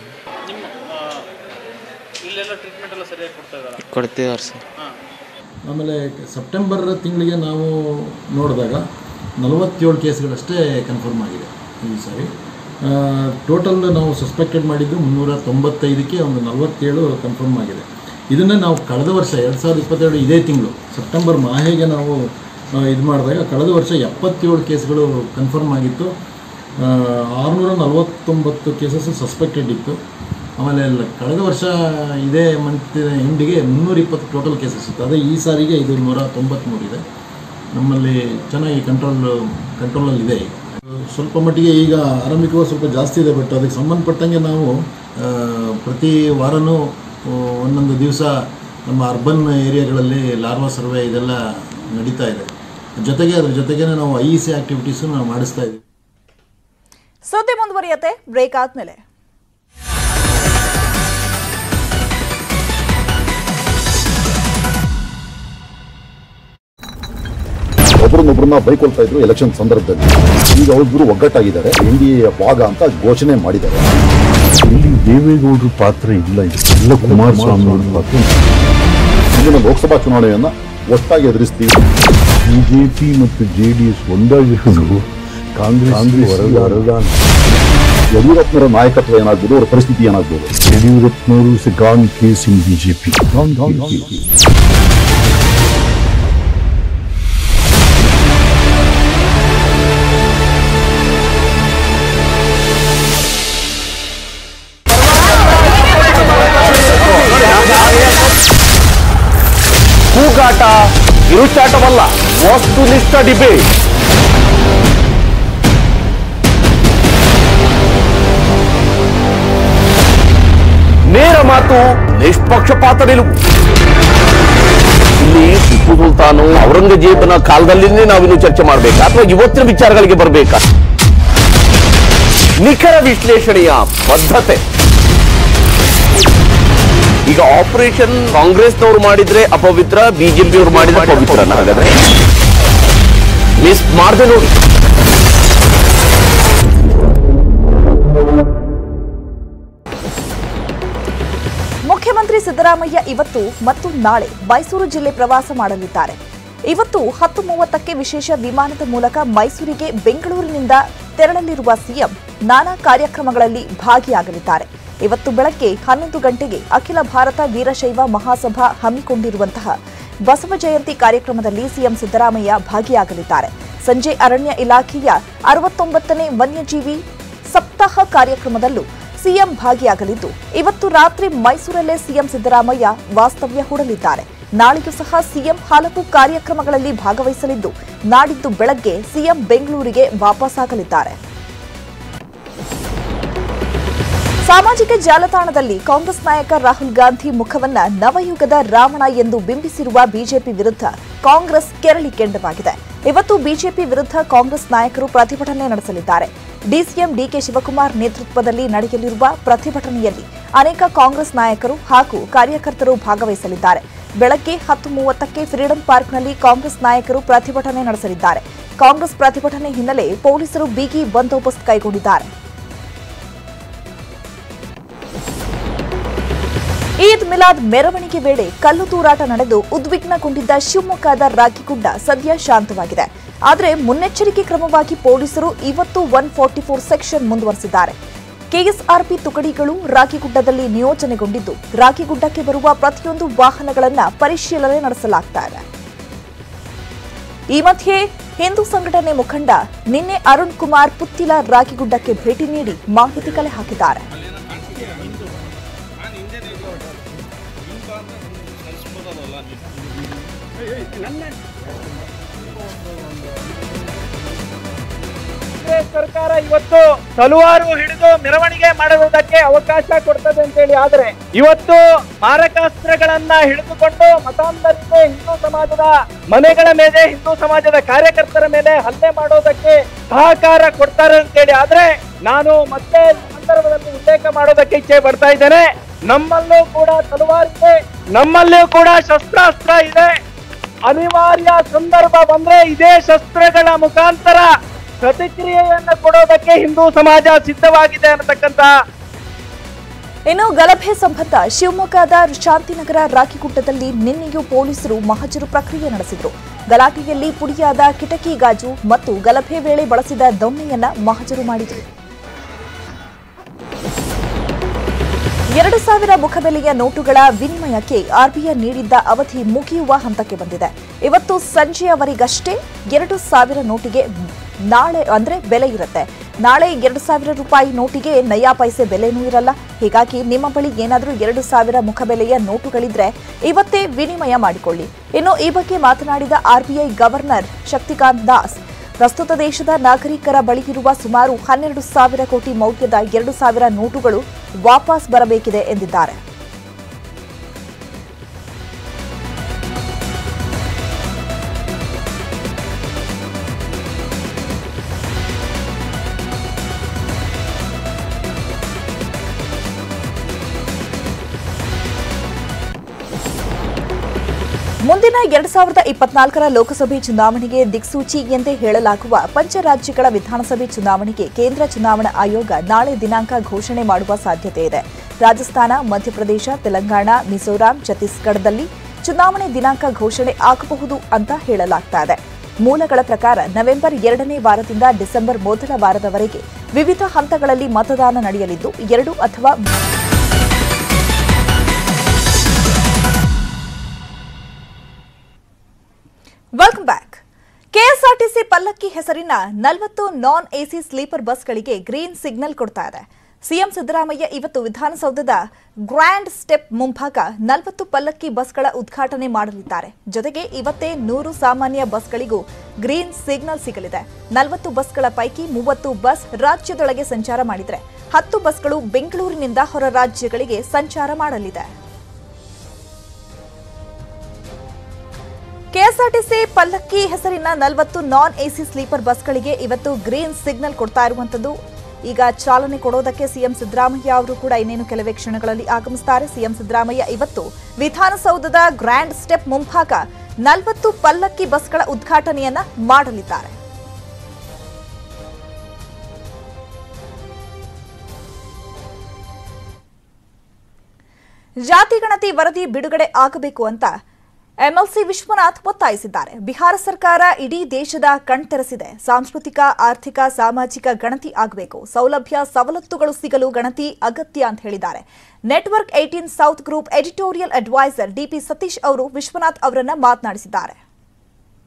ಕೊಡ್ತಿದ್ದಾರೆ ಸರ್ ಆಮೇಲೆ ಸೆಪ್ಟೆಂಬರ್ ತಿಂಗಳಿಗೆ ನಾವು ನೋಡಿದಾಗ ನಲವತ್ತೇಳು ಕೇಸ್ಗಳಷ್ಟೇ ಕನ್ಫರ್ಮ್ ಆಗಿದೆ ಈ ಸಾರಿ ಟೋಟಲ್ ನಾವು ಸಸ್ಪೆಕ್ಟೆಡ್ ಮಾಡಿದ್ದು ಮುನ್ನೂರ ತೊಂಬತ್ತೈದಕ್ಕೆ ಒಂದು ನಲವತ್ತೇಳು ಕನ್ಫರ್ಮ್ ಆಗಿದೆ ಇದನ್ನು ನಾವು ಕಳೆದ ವರ್ಷ ಎರಡು ಸಾವಿರದ ಇಪ್ಪತ್ತೆರಡು ಇದೇ ತಿಂಗಳು ಸೆಪ್ಟೆಂಬರ್ ಮಾಹೆಗೆ ನಾವು ಇದು ಮಾಡಿದಾಗ ಕಳೆದ ವರ್ಷ ಎಪ್ಪತ್ತೇಳು ಕೇಸ್ಗಳು ಕನ್ಫರ್ಮ್ ಆಗಿತ್ತು ಆರುನೂರ ನಲವತ್ತೊಂಬತ್ತು ಕೇಸಸ್ ಸಸ್ಪೆಕ್ಟೆಡ್ ಇತ್ತು ಆಮೇಲೆ ಲ- ಕಳೆದ ವರ್ಷ ಇದೇ ಮಂತ್ ಎಂಡಿಗೆ ಮುನ್ನೂರ ಇಪ್ಪತ್ತು ಟೋಟಲ್ ಕೇಸಸ್ ಇತ್ತು ಅದೇ ಈ ಸಾರಿಗೆ ಇದು ನೂರ ತೊಂಬತ್ತ್ಮೂರು ಇದೆ ನಮ್ಮಲ್ಲಿ ಚೆನ್ನಾಗಿ ಕಂಟ್ರೋಲ್ ಕಂಟ್ರೋಲಲ್ಲಿದೆ ಈಗ ಸ್ವಲ್ಪ ಮಟ್ಟಿಗೆ ಈಗ ಆರಂಭಿಕವಾಗಿ ಸ್ವಲ್ಪ ಜಾಸ್ತಿ ಇದೆ ಬಟ್ ಅದಕ್ಕೆ ಸಂಬಂಧಪಟ್ಟಂಗೆ ನಾವು ಆ, ಪ್ರತಿ ವಾರನೂ ಆ, ಒಂದೊಂದು ದಿವಸ ನಮ್ಮ ಅರ್ಬನ್ ಏರಿಯಾಗಳಲ್ಲಿ ಲಾರ್ವಾ ಸರ್ವೆ ಇದೆಲ್ಲ ನಡೀತಾ ಇದೆ ಜೊತೆಗೆ ಅದ್ರ ಜೊತೆಗೇ ನಾವು ಐ ಇ ಸಿ ಆ್ಯಕ್ಟಿವಿಟೀಸು ನಾವು ಮಾಡಿಸ್ತಾ ಇದ್ದೀವಿ ಸುದ್ದಿ ಮುಂದುವರಿಯತ್ತೆ ಬ್ರೇಕ್ ಆದ್ಮೇಲೆ ಒಬ್ಬರನ್ನೊಬ್ಬರನ್ನ ಬೈಕೊಳ್ತಾ ಇದ್ರು ಎಲೆಕ್ಷನ್ ಸಂದರ್ಭದಲ್ಲಿ ಈಗ ಅವರಿಬ್ಬರು ಒಗ್ಗಟ್ಟಾಗಿದ್ದಾರೆ ಎನ್ ಡಿ ಎ ಭಾಗ ಅಂತ ಘೋಷಣೆ ಮಾಡಿದ್ದಾರೆ ಇಲ್ಲಿ ದೇವೇಗೌಡರ ಪಾತ್ರ ಇಲ್ಲ ಇದು. ಎಲ್ಲ ಕುಮಾರಸ್ವಾಮಿ ಅವರ ಪಾತ್ರ ಮುಂದಿನ ಲೋಕಸಭಾ ಚುನಾವಣೆಯನ್ನ ಒಟ್ಟಾಗಿ ಎದುರಿಸ್ತೀವಿ ಬಿಜೆಪಿ ಮತ್ತು ಜೆ ಡಿ ಎಸ್ ಒಂದಾಗಿರೋದು ಕಾಂಗ್ರೆಸ್ ವರದಾನ ಯಡಿಯೂರಪ್ಪನವರ ನಾಯಕತ್ವ ಏನಾಗ್ಬೋದು ಅವರ ಪರಿಸ್ಥಿತಿ ಏನಾಗ್ಬೋದು ಯಡಿಯೂರಪ್ಪನವರು ಗಾನ್ ಕೇಸ್ ಇನ್ ಬಿಜೆಪಿ ಕೂಗಾಟ ಇರುಚಾಟವಲ್ಲ ವಸ್ತುನಿಷ್ಠ ಡಿಬೇಟ್ ನೇರ ಮಾತು ನಿಷ್ಪಕ್ಷಪಾತ ನಿಲುವು ಇಲ್ಲಿ ಟಿಪ್ಪು ಸುಲ್ತಾನು ಔರಂಗಜೇಬನ ಕಾಲದಲ್ಲಿ ನಾವಿನ್ನು ಚರ್ಚೆ ಮಾಡಬೇಕಾ ಅಥವಾ ಇವತ್ತಿನ ವಿಚಾರಗಳಿಗೆ ಬರಬೇಕಾ ನಿಖರ ವಿಶ್ಲೇಷಣೆಯ ಬದ್ಧತೆ ಈಗ ಆಪರೇಷನ್ ಕಾಂಗ್ರೆಸ್ನವರು ಮಾಡಿದ್ರೆ ಅಪವಿತ್ರ ಬಿಜೆಪಿಯವರು ಮಾಡಿದ್ರೆ ಪವಿತ್ರ ಹಾಗಾದ್ರೆ ಮಿಸ್ ಮಾಡದೆ ನೋಡಿ ಮುಖ್ಯಮಂತ್ರಿ ಸಿದ್ದರಾಮಯ್ಯ ಇವತ್ತು ಮತ್ತು ನಾಳೆ ಮೈಸೂರು ಜಿಲ್ಲೆ ಪ್ರವಾಸ ಮಾಡಲಿದ್ದಾರೆ ಇವತ್ತು ಹತ್ತು ಮೂವತ್ತಕ್ಕೆ ವಿಶೇಷ ವಿಮಾನದ ಮೂಲಕ ಮೈಸೂರಿಗೆ ಬೆಂಗಳೂರಿನಿಂದ ತೆರಳಲಿರುವ ಸಿಎಂ ನಾನಾ ಕಾರ್ಯಕ್ರಮಗಳಲ್ಲಿ ಭಾಗಿಯಾಗಲಿದ್ದಾರೆ ಇವತ್ತು ಬೆಳಗ್ಗೆ ಹನ್ನೊಂದು ಗಂಟೆಗೆ ಅಖಿಲ ಭಾರತ ವೀರಶೈವ ಮಹಾಸಭಾ ಹಮ್ಮಿಕೊಂಡಿರುವಂತಹ ಬಸವ ಜಯಂತಿ ಕಾರ್ಯಕ್ರಮದಲ್ಲಿ ಸಿಎಂ ಸಿದ್ದರಾಮಯ್ಯ ಭಾಗಿಯಾಗಲಿದ್ದಾರೆ ಸಂಜೆ ಅರಣ್ಯ ಇಲಾಖೆಯ ಅರವತ್ತೊಂಬತ್ತನೇ ವನ್ಯಜೀವಿ ಸಪ್ತಾಹ ಕಾರ್ಯಕ್ರಮದಲ್ಲೂ ಸಿಎಂ ಭಾಗಿಯಾಗಲಿದ್ದು ಇವತ್ತು ರಾತ್ರಿ ಮೈಸೂರಲ್ಲೇ ಸಿಎಂ ಸಿದ್ದರಾಮಯ್ಯ ವಾಸ್ತವ್ಯ ಹೂಡಲಿದ್ದಾರೆ ನಾಳೆಯೂ ಸಹ ಸಿಎಂ ಹಲವು ಕಾರ್ಯಕ್ರಮಗಳಲ್ಲಿ ಭಾಗವಹಿಸಲಿದ್ದು ನಾಡಿದ್ದು ಬೆಳಗ್ಗೆ ಸಿಎಂ ಬೆಂಗಳೂರಿಗೆ ವಾಪಸ್ಸಾಗಲಿದ್ದಾರೆ ಸಾಮಾಜಿಕ ಜಾಲತಾಣದಲ್ಲಿ ಕಾಂಗ್ರೆಸ್ ನಾಯಕ ರಾಹುಲ್ ಗಾಂಧಿ ಮುಖವನ್ನ ನವಯುಗದ ರಾವಣ ಎಂದು ಬಿಂಬಿಸಿರುವ ಬಿಜೆಪಿ ವಿರುದ್ಧ ಕಾಂಗ್ರೆಸ್ ಕೆರಳಿ ಕೆಂಡವಾಗಿದೆ ಇವತ್ತು ಬಿಜೆಪಿ ವಿರುದ್ಧ ಕಾಂಗ್ರೆಸ್ ನಾಯಕರು ಪ್ರತಿಭಟನೆ ನಡೆಸಲಿದ್ದಾರೆ ಡಿಸಿಎಂ ಡಿಕೆ ಶಿವಕುಮಾರ್ ನೇತೃತ್ವದಲ್ಲಿ ನಡೆಯಲಿರುವ ಪ್ರತಿಭಟನೆಯಲ್ಲಿ ಅನೇಕ ಕಾಂಗ್ರೆಸ್ ನಾಯಕರು ಹಾಗೂ ಕಾರ್ಯಕರ್ತರು ಭಾಗವಹಿಸಲಿದ್ದಾರೆ ಬೆಳಗ್ಗೆ ಹತ್ತು ಮೂವತ್ತಕ್ಕೆ ಫ್ರೀಡಂ ಪಾರ್ಕ್ನಲ್ಲಿ ಕಾಂಗ್ರೆಸ್ ನಾಯಕರು ಪ್ರತಿಭಟನೆ ನಡೆಸಲಿದ್ದಾರೆ ಕಾಂಗ್ರೆಸ್ ಪ್ರತಿಭಟನೆ ಹಿನ್ನೆಲೆ ಪೊಲೀಸರು ಬಿಗಿ ಬಂದೋಬಸ್ತ್ ಕೈಗೊಂಡಿದ್ದಾರೆ ಈದ್ ಮಿಲಾದ್ ಮೆರವಣಿಗೆ ವೇಳೆ ಕಲ್ಲು ತೂರಾಟ ನಡೆದು ಉದ್ವಿಗ್ನಗೊಂಡಿದ್ದ ಶಿವಮೊಗ್ಗದ ರಾಗಿಗುಡ್ಡ ಸದ್ಯ ಶಾಂತವಾಗಿದೆ ಆದರೆ ಮುನ್ನೆಚ್ಚರಿಕೆ ಕ್ರಮವಾಗಿ ಪೊಲೀಸರು ಇವತ್ತು ಒನ್ ಫಾರ್ಟಿ ಫೋರ್ ಸೆಕ್ಷನ್ ಮುಂದುವರೆಸಿದ್ದಾರೆ ಕೆಎಸ್ಆರ್ಪಿ ತುಕಡಿಗಳು ರಾಗಿಗುಡ್ಡದಲ್ಲಿ ನಿಯೋಜನೆಗೊಂಡಿದ್ದು ರಾಗಿಗುಡ್ಡಕ್ಕೆ ಬರುವ ಪ್ರತಿಯೊಂದು ವಾಹನಗಳನ್ನ ಪರಿಶೀಲನೆ ನಡೆಸಲಾಗ್ತಾ ಇದೆ ಈ ಮಧ್ಯೆ ಹಿಂದೂ ಸಂಘಟನೆ ಮುಖಂಡ ನಿನ್ನೆ ಅರುಣ್ ಕುಮಾರ್ ಪುತ್ತಿಲ ರಾಗಿಗುಡ್ಡಕ್ಕೆ ಭೇಟಿ ನೀಡಿ ಮಾಹಿತಿ ಕಲೆ ಹಾಕಿದ್ದಾರೆ ಸರ್ಕಾರ ಇವತ್ತು ತಲವಾರು ಹಿಡಿದು ಮೆರವಣಿಗೆ ಮಾಡುವುದಕ್ಕೆ ಅವಕಾಶ ಕೊಡ್ತದೆ ಅಂತೇಳಿ ಆದ್ರೆ ಇವತ್ತು ಮಾರಕಾಸ್ತ್ರಗಳನ್ನ ಹಿಡಿದುಕೊಂಡು ಮತಾಂಧರಿಗೆ ಹಿಂದೂ ಸಮಾಜದ ಮನೆಗಳ ಮೇಲೆ ಹಿಂದೂ ಸಮಾಜದ ಕಾರ್ಯಕರ್ತರ ಮೇಲೆ ಹಲ್ಲೆ ಮಾಡೋದಕ್ಕೆ ಸಹಕಾರ ಕೊಡ್ತಾರೆ ಅಂತೇಳಿ ಆದ್ರೆ ನಾನು ಮತ್ತೆ ಈ ಸಂದರ್ಭದಲ್ಲಿ ಉಲ್ಲೇಖ ಮಾಡೋದಕ್ಕೆ ಇಚ್ಛೆ ಪಡ್ತಾ ಇದ್ದೇನೆ ನಮ್ಮಲ್ಲೂ ಕೂಡ ತಲವಾರಿದೆ ನಮ್ಮಲ್ಲಿಯೂ ಕೂಡ ಶಸ್ತ್ರಾಸ್ತ್ರ ಇದೆ ಅನಿವಾರ್ಯ ಸಂದರ್ಭ ಬಂದ್ರೆ ಇದೇ ಶಸ್ತ್ರಗಳ ಮುಖಾಂತರ ಪ್ರತಿಕ್ರಿಯೆಯನ್ನು ಕೊಡೋದಕ್ಕೆ ಹಿಂದೂ ಸಮಾಜ ಸಿದ್ಧವಾಗಿದೆ ಅನ್ನತಕ್ಕಂತ ಇನ್ನು ಗಲಭೆ ಸಂಬಂಧ ಶಿವಮೊಗ್ಗದ ಶಾಂತಿನಗರ ರಾಕಿಗುಡ್ಡದಲ್ಲಿ ನಿನ್ನೆಯೂ ಪೊಲೀಸರು ಮಹಜರು ಪ್ರಕ್ರಿಯೆ ನಡೆಸಿದರು ಗಲಾಟೆಯಲ್ಲಿ ಪುಡಿಯಾದ ಕಿಟಕಿ ಗಾಜು ಮತ್ತು ಗಲಭೆ ವೇಳೆ ಬಳಸಿದ ದೊಣ್ಣೆಯನ್ನ ಮಹಜರು ಮಾಡಿದರು ಎರಡು ಸಾವಿರ ಮುಖಬೆಲೆಯ ನೋಟುಗಳ ವಿನಿಮಯಕ್ಕೆ ಆರ್ಬಿಐ ನೀಡಿದ್ದ ಅವಧಿ ಮುಗಿಯುವ ಹಂತಕ್ಕೆ ಬಂದಿದೆ ಇವತ್ತು ಸಂಜೆಯವರೆಗಷ್ಟೇ ಎರಡು ಸಾವಿರ ನೋಟಿಗೆ ನಾಳೆ ಅಂದ್ರೆ ಬೆಲೆ ಇರುತ್ತೆ ನಾಳೆ ಎರಡು ಸಾವಿರ ರೂಪಾಯಿ ನೋಟಿಗೆ ನಯಾ ಪೈಸೆ ಬೆಲೆನೂ ಇರಲ್ಲ ಹೀಗಾಗಿ ನಿಮ್ಮ ಬಳಿ ಏನಾದರೂ ಎರಡು ಸಾವಿರ ಮುಖಬೆಲೆಯ ನೋಟುಗಳಿದ್ರೆ ಇವತ್ತೇ ವಿನಿಮಯ ಮಾಡಿಕೊಳ್ಳಿ ಇನ್ನು ಈ ಬಗ್ಗೆ ಮಾತನಾಡಿದ ಆರ್ಬಿಐ ಗವರ್ನರ್ ಶಕ್ತಿಕಾಂತ್ ದಾಸ್ ಪ್ರಸ್ತುತ ದೇಶದ ನಾಗರಿಕರ ಬಳಿ ಇರುವ ಸುಮಾರು ಹನ್ನೆರಡು ಸಾವಿರ ಕೋಟಿ ಮೌಲ್ಯದ ಎರಡು ಸಾವಿರ ನೋಟುಗಳು ವಾಪಸ್ ಬರಬೇಕಿದೆ ಎಂದಿದ್ದಾರೆ ಮುಂದಿನ ಎರಡ್ ಸಾವಿರದ ಇಪ್ಪತ್ನಾಲ್ಕರ ಲೋಕಸಭೆ ಚುನಾವಣೆಗೆ ದಿಕ್ಸೂಚಿ ಎಂದೇ ಹೇಳಲಾಗುವ ಪಂಚರಾಜ್ಯಗಳ ವಿಧಾನಸಭೆ ಚುನಾವಣೆಗೆ ಕೇಂದ್ರ ಚುನಾವಣಾ ಆಯೋಗ ನಾಳೆ ದಿನಾಂಕ ಘೋಷಣೆ ಮಾಡುವ ಸಾಧ್ಯತೆ ಇದೆ ರಾಜಸ್ಥಾನ ಮಧ್ಯಪ್ರದೇಶ ತೆಲಂಗಾಣ ಮಿಜೋರಾಂ ಛತ್ತೀಸ್ಗಢದಲ್ಲಿ ಚುನಾವಣೆ ದಿನಾಂಕ ಘೋಷಣೆ ಆಗಬಹುದು ಅಂತ ಹೇಳಲಾಗ್ತಾ ಇದೆ ಮೂಲಗಳ ಪ್ರಕಾರ ನವೆಂಬರ್ ಎರಡನೇ ವಾರದಿಂದ ಡಿಸೆಂಬರ್ ಮೊದಲ ವಾರದವರೆಗೆ ವಿವಿಧ ಹಂತಗಳಲ್ಲಿ ಮತದಾನ ನಡೆಯಲಿದ್ದು ಎರಡು ಅಥವಾ ವೆಲ್ಕಮ್ ಬ್ಯಾಕ್ ಕೆಎಸ್ಆರ್ಟಿಸಿ ಪಲ್ಲಕ್ಕಿ ಹೆಸರಿನ ನಲವತ್ತು ನಾನ್ ಎಸಿ ಸ್ಲೀಪರ್ ಬಸ್ಗಳಿಗೆ ಗ್ರೀನ್ ಸಿಗ್ನಲ್ ಕೊಡ್ತಾ ಇದೆ ಸಿಎಂ ಸಿದ್ದರಾಮಯ್ಯ ಇವತ್ತು ವಿಧಾನಸೌಧದ ಗ್ರ್ಯಾಂಡ್ ಸ್ಟೆಪ್ ಮುಂಭಾಗ ನಲವತ್ತು ಪಲ್ಲಕ್ಕಿ ಬಸ್ಗಳ ಉದ್ಘಾಟನೆ ಮಾಡಲಿದ್ದಾರೆ ಜೊತೆಗೆ ಇವತ್ತೇ ನೂರು ಸಾಮಾನ್ಯ ಬಸ್ಗಳಿಗೂ ಗ್ರೀನ್ ಸಿಗ್ನಲ್ ಸಿಗಲಿದೆ ನಲವತ್ತು ಬಸ್ಗಳ ಪೈಕಿ ಮೂವತ್ತು ಬಸ್ ರಾಜ್ಯದೊಳಗೆ ಸಂಚಾರ ಮಾಡಿದರೆ ಹತ್ತು ಬಸ್ಗಳು ಬೆಂಗಳೂರಿನಿಂದ ಹೊರ ರಾಜ್ಯಗಳಿಗೆ ಸಂಚಾರ ಮಾಡಲಿದೆ ಕೆಎಸ್ಆರ್ಟಿಸಿ ಪಲ್ಲಕ್ಕಿ ಹೆಸರಿನ ನಲವತ್ತು ನಾನ್ ಎಸಿ ಸ್ಲೀಪರ್ ಬಸ್ಗಳಿಗೆ ಇವತ್ತು ಗ್ರೀನ್ ಸಿಗ್ನಲ್ ಕೊಡ್ತಾ ಇರುವಂತದ್ದು ಈಗ ಚಾಲನೆ ಕೊಡೋದಕ್ಕೆ ಸಿಎಂ ಸಿದ್ದರಾಮಯ್ಯ ಅವರು ಕೂಡ ಇನ್ನೇನು ಕೆಲವೇ ಕ್ಷಣಗಳಲ್ಲಿ ಆಗಮಿಸುತ್ತಾರೆ ಸಿಎಂ ಸಿದ್ದರಾಮಯ್ಯ ಇವತ್ತು ವಿಧಾನಸೌಧದ ಗ್ರ್ಯಾಂಡ್ ಸ್ಟೆಪ್ ಮುಂಭಾಗ ನಲವತ್ತು ಪಲ್ಲಕ್ಕಿ ಬಸ್ಗಳ ಉದ್ಘಾಟನೆಯನ್ನ ಮಾಡಲಿದ್ದಾರೆ ಜಾತಿ ಗಣತಿ ವರದಿ ಬಿಡುಗಡೆ ಆಗಬೇಕು ಅಂತ ಎಂಎಲ್ಸಿ ವಿಶ್ವನಾಥ್ ಒತ್ತಾಯಿಸಿದ್ದಾರೆ ಬಿಹಾರ ಸರ್ಕಾರ ಇಡೀ ದೇಶದ ಕಣ್ತೆರೆಸಿದೆ ಸಾಂಸ್ಕೃತಿಕ ಆರ್ಥಿಕ ಸಾಮಾಜಿಕ ಗಣತಿ ಆಗಬೇಕು ಸೌಲಭ್ಯ ಸವಲತ್ತುಗಳು ಸಿಗಲು ಗಣತಿ ಅಗತ್ಯ ಅಂತ ಹೇಳಿದ್ದಾರೆ network eighteen south group editorial advisor D P Satish ಅವರು ವಿಶ್ವನಾಥ್ ಅವರನ್ನ ಮಾತನಾಡಿಸಿದ್ದಾರೆ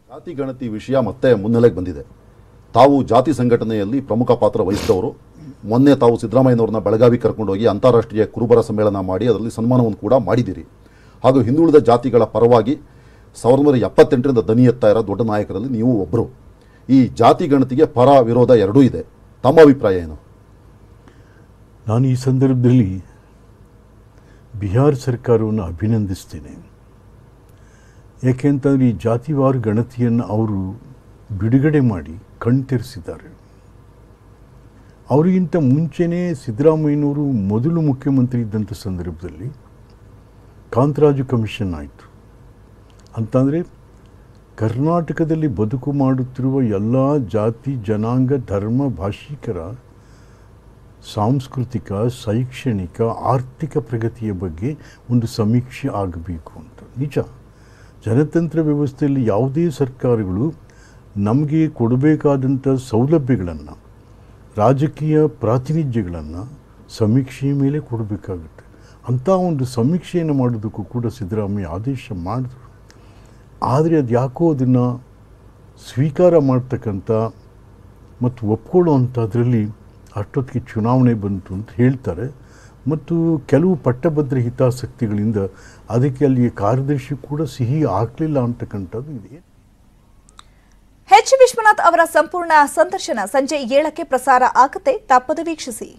ಜಾತಿ ಗಣತಿ ವಿಷಯ ಮತ್ತೆ ಮುನ್ನೆಲೆಗೆ ಬಂದಿದೆ ತಾವು ಜಾತಿ ಸಂಘಟನೆಯಲ್ಲಿ ಪ್ರಮುಖ ಪಾತ್ರ ವಹಿಸಿದವರು ಮೊನ್ನೆ ತಾವು ಸಿದ್ದರಾಮಯ್ಯನವ್ರನ್ನ ಬೆಳಗಾವಿ ಕರ್ಕೊಂಡೋಗಿ ಅಂತಾರಾಷ್ಟ್ರೀಯ ಕುರುಬರ ಸಮ್ಮೇಳನ ಮಾಡಿ ಅದರಲ್ಲಿ ಸನ್ಮಾನವನ್ನು ಕೂಡ ಮಾಡಿದ್ದೀರಿ ಹಾಗೂ ಹಿಂದುಳಿದ ಜಾತಿಗಳ ಪರವಾಗಿ ಸಾವಿರದ ಒಂಬೈನೂರ ಎಪ್ಪತ್ತೆಂಟರಿಂದ ದನಿ ಎತ್ತಾ ಇರೋ ದೊಡ್ಡ ನಾಯಕರಲ್ಲಿ ನೀವು ಒಬ್ಬರು ಈ ಜಾತಿ ಗಣತಿಗೆ ಪರ ವಿರೋಧ ಎರಡೂ ಇದೆ ತಮ್ಮ ಅಭಿಪ್ರಾಯ ಏನು ನಾನು ಈ ಸಂದರ್ಭದಲ್ಲಿ ಬಿಹಾರ ಸರ್ಕಾರವನ್ನು ಅಭಿನಂದಿಸ್ತೇನೆ ಏಕೆಂತಂದರೆ ಈ ಜಾತಿವಾರ ಗಣತಿಯನ್ನು ಅವರು ಬಿಡುಗಡೆ ಮಾಡಿ ಕಣ್ತೆರೆಸಿದ್ದಾರೆ ಅವರಿಗಿಂತ ಮುಂಚೆನೇ ಸಿದ್ದರಾಮಯ್ಯನವರು ಮೊದಲು ಮುಖ್ಯಮಂತ್ರಿ ಇದ್ದಂಥ ಸಂದರ್ಭದಲ್ಲಿ ಕಾಂತರಾಜು ಕಮಿಷನ್ ಆಯಿತು ಅಂತಂದರೆ ಕರ್ನಾಟಕದಲ್ಲಿ ಬದುಕು ಮಾಡುತ್ತಿರುವ ಎಲ್ಲ ಜಾತಿ ಜನಾಂಗ ಧರ್ಮ ಭಾಷಿಕರ ಸಾಂಸ್ಕೃತಿಕ ಶೈಕ್ಷಣಿಕ ಆರ್ಥಿಕ ಪ್ರಗತಿಯ ಬಗ್ಗೆ ಒಂದು ಸಮೀಕ್ಷೆ ಆಗಬೇಕು ಅಂತ ನಿಜ ಜನತಂತ್ರ ವ್ಯವಸ್ಥೆಯಲ್ಲಿ ಯಾವುದೇ ಸರ್ಕಾರಗಳು ನಮಗೆ ಕೊಡಬೇಕಾದಂಥ ಸೌಲಭ್ಯಗಳನ್ನು ರಾಜಕೀಯ ಪ್ರಾತಿನಿಧ್ಯಗಳನ್ನು ಸಮೀಕ್ಷೆಯ ಮೇಲೆ ಕೊಡಬೇಕಾಗುತ್ತೆ ಅಂಥ ಒಂದು ಸಮೀಕ್ಷೆಯನ್ನು ಮಾಡೋದಕ್ಕೂ ಕೂಡ ಸಿದ್ದರಾಮಯ್ಯ ಆದೇಶ ಮಾಡಿದ್ರು ಆದರೆ ಅದು ಯಾಕೋ ಅದನ್ನು ಸ್ವೀಕಾರ ಮಾಡ್ತಕ್ಕಂಥ ಮತ್ತು ಒಪ್ಕೊಳ್ಳೋ ಅಂಥದ್ರಲ್ಲಿ ಅಷ್ಟೊತ್ತಿಗೆ ಚುನಾವಣೆ ಬಂತು ಅಂತ ಹೇಳ್ತಾರೆ ಮತ್ತು ಕೆಲವು ಪಟ್ಟಭದ್ರ ಹಿತಾಸಕ್ತಿಗಳಿಂದ ಅದಕ್ಕೆ ಅಲ್ಲಿಯ ಕಾರ್ಯದರ್ಶಿ ಕೂಡ ಸಿಹಿ ಆಗಲಿಲ್ಲ ಅಂತಕ್ಕಂಥದ್ದು ಇದೆ ಎಚ್ ವಿಶ್ವನಾಥ್ ಅವರ ಸಂಪೂರ್ಣ ಸಂದರ್ಶನ ಸಂಜೆ ಏಳಕ್ಕೆ ಪ್ರಸಾರ ಆಗುತ್ತೆ ತಪ್ಪದೆ ವೀಕ್ಷಿಸಿ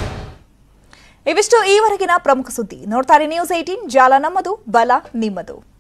ಇವಿಷ್ಟು ಈವರೆಗಿನ ಪ್ರಮುಖ ಸುದ್ದಿ ನೋಡ್ತಾರೆ ನ್ಯೂಸ್ ಏಟೀನ್ ಜಾಲ ನಮ್ಮದು ಬಲ ನಿಮ್ಮದು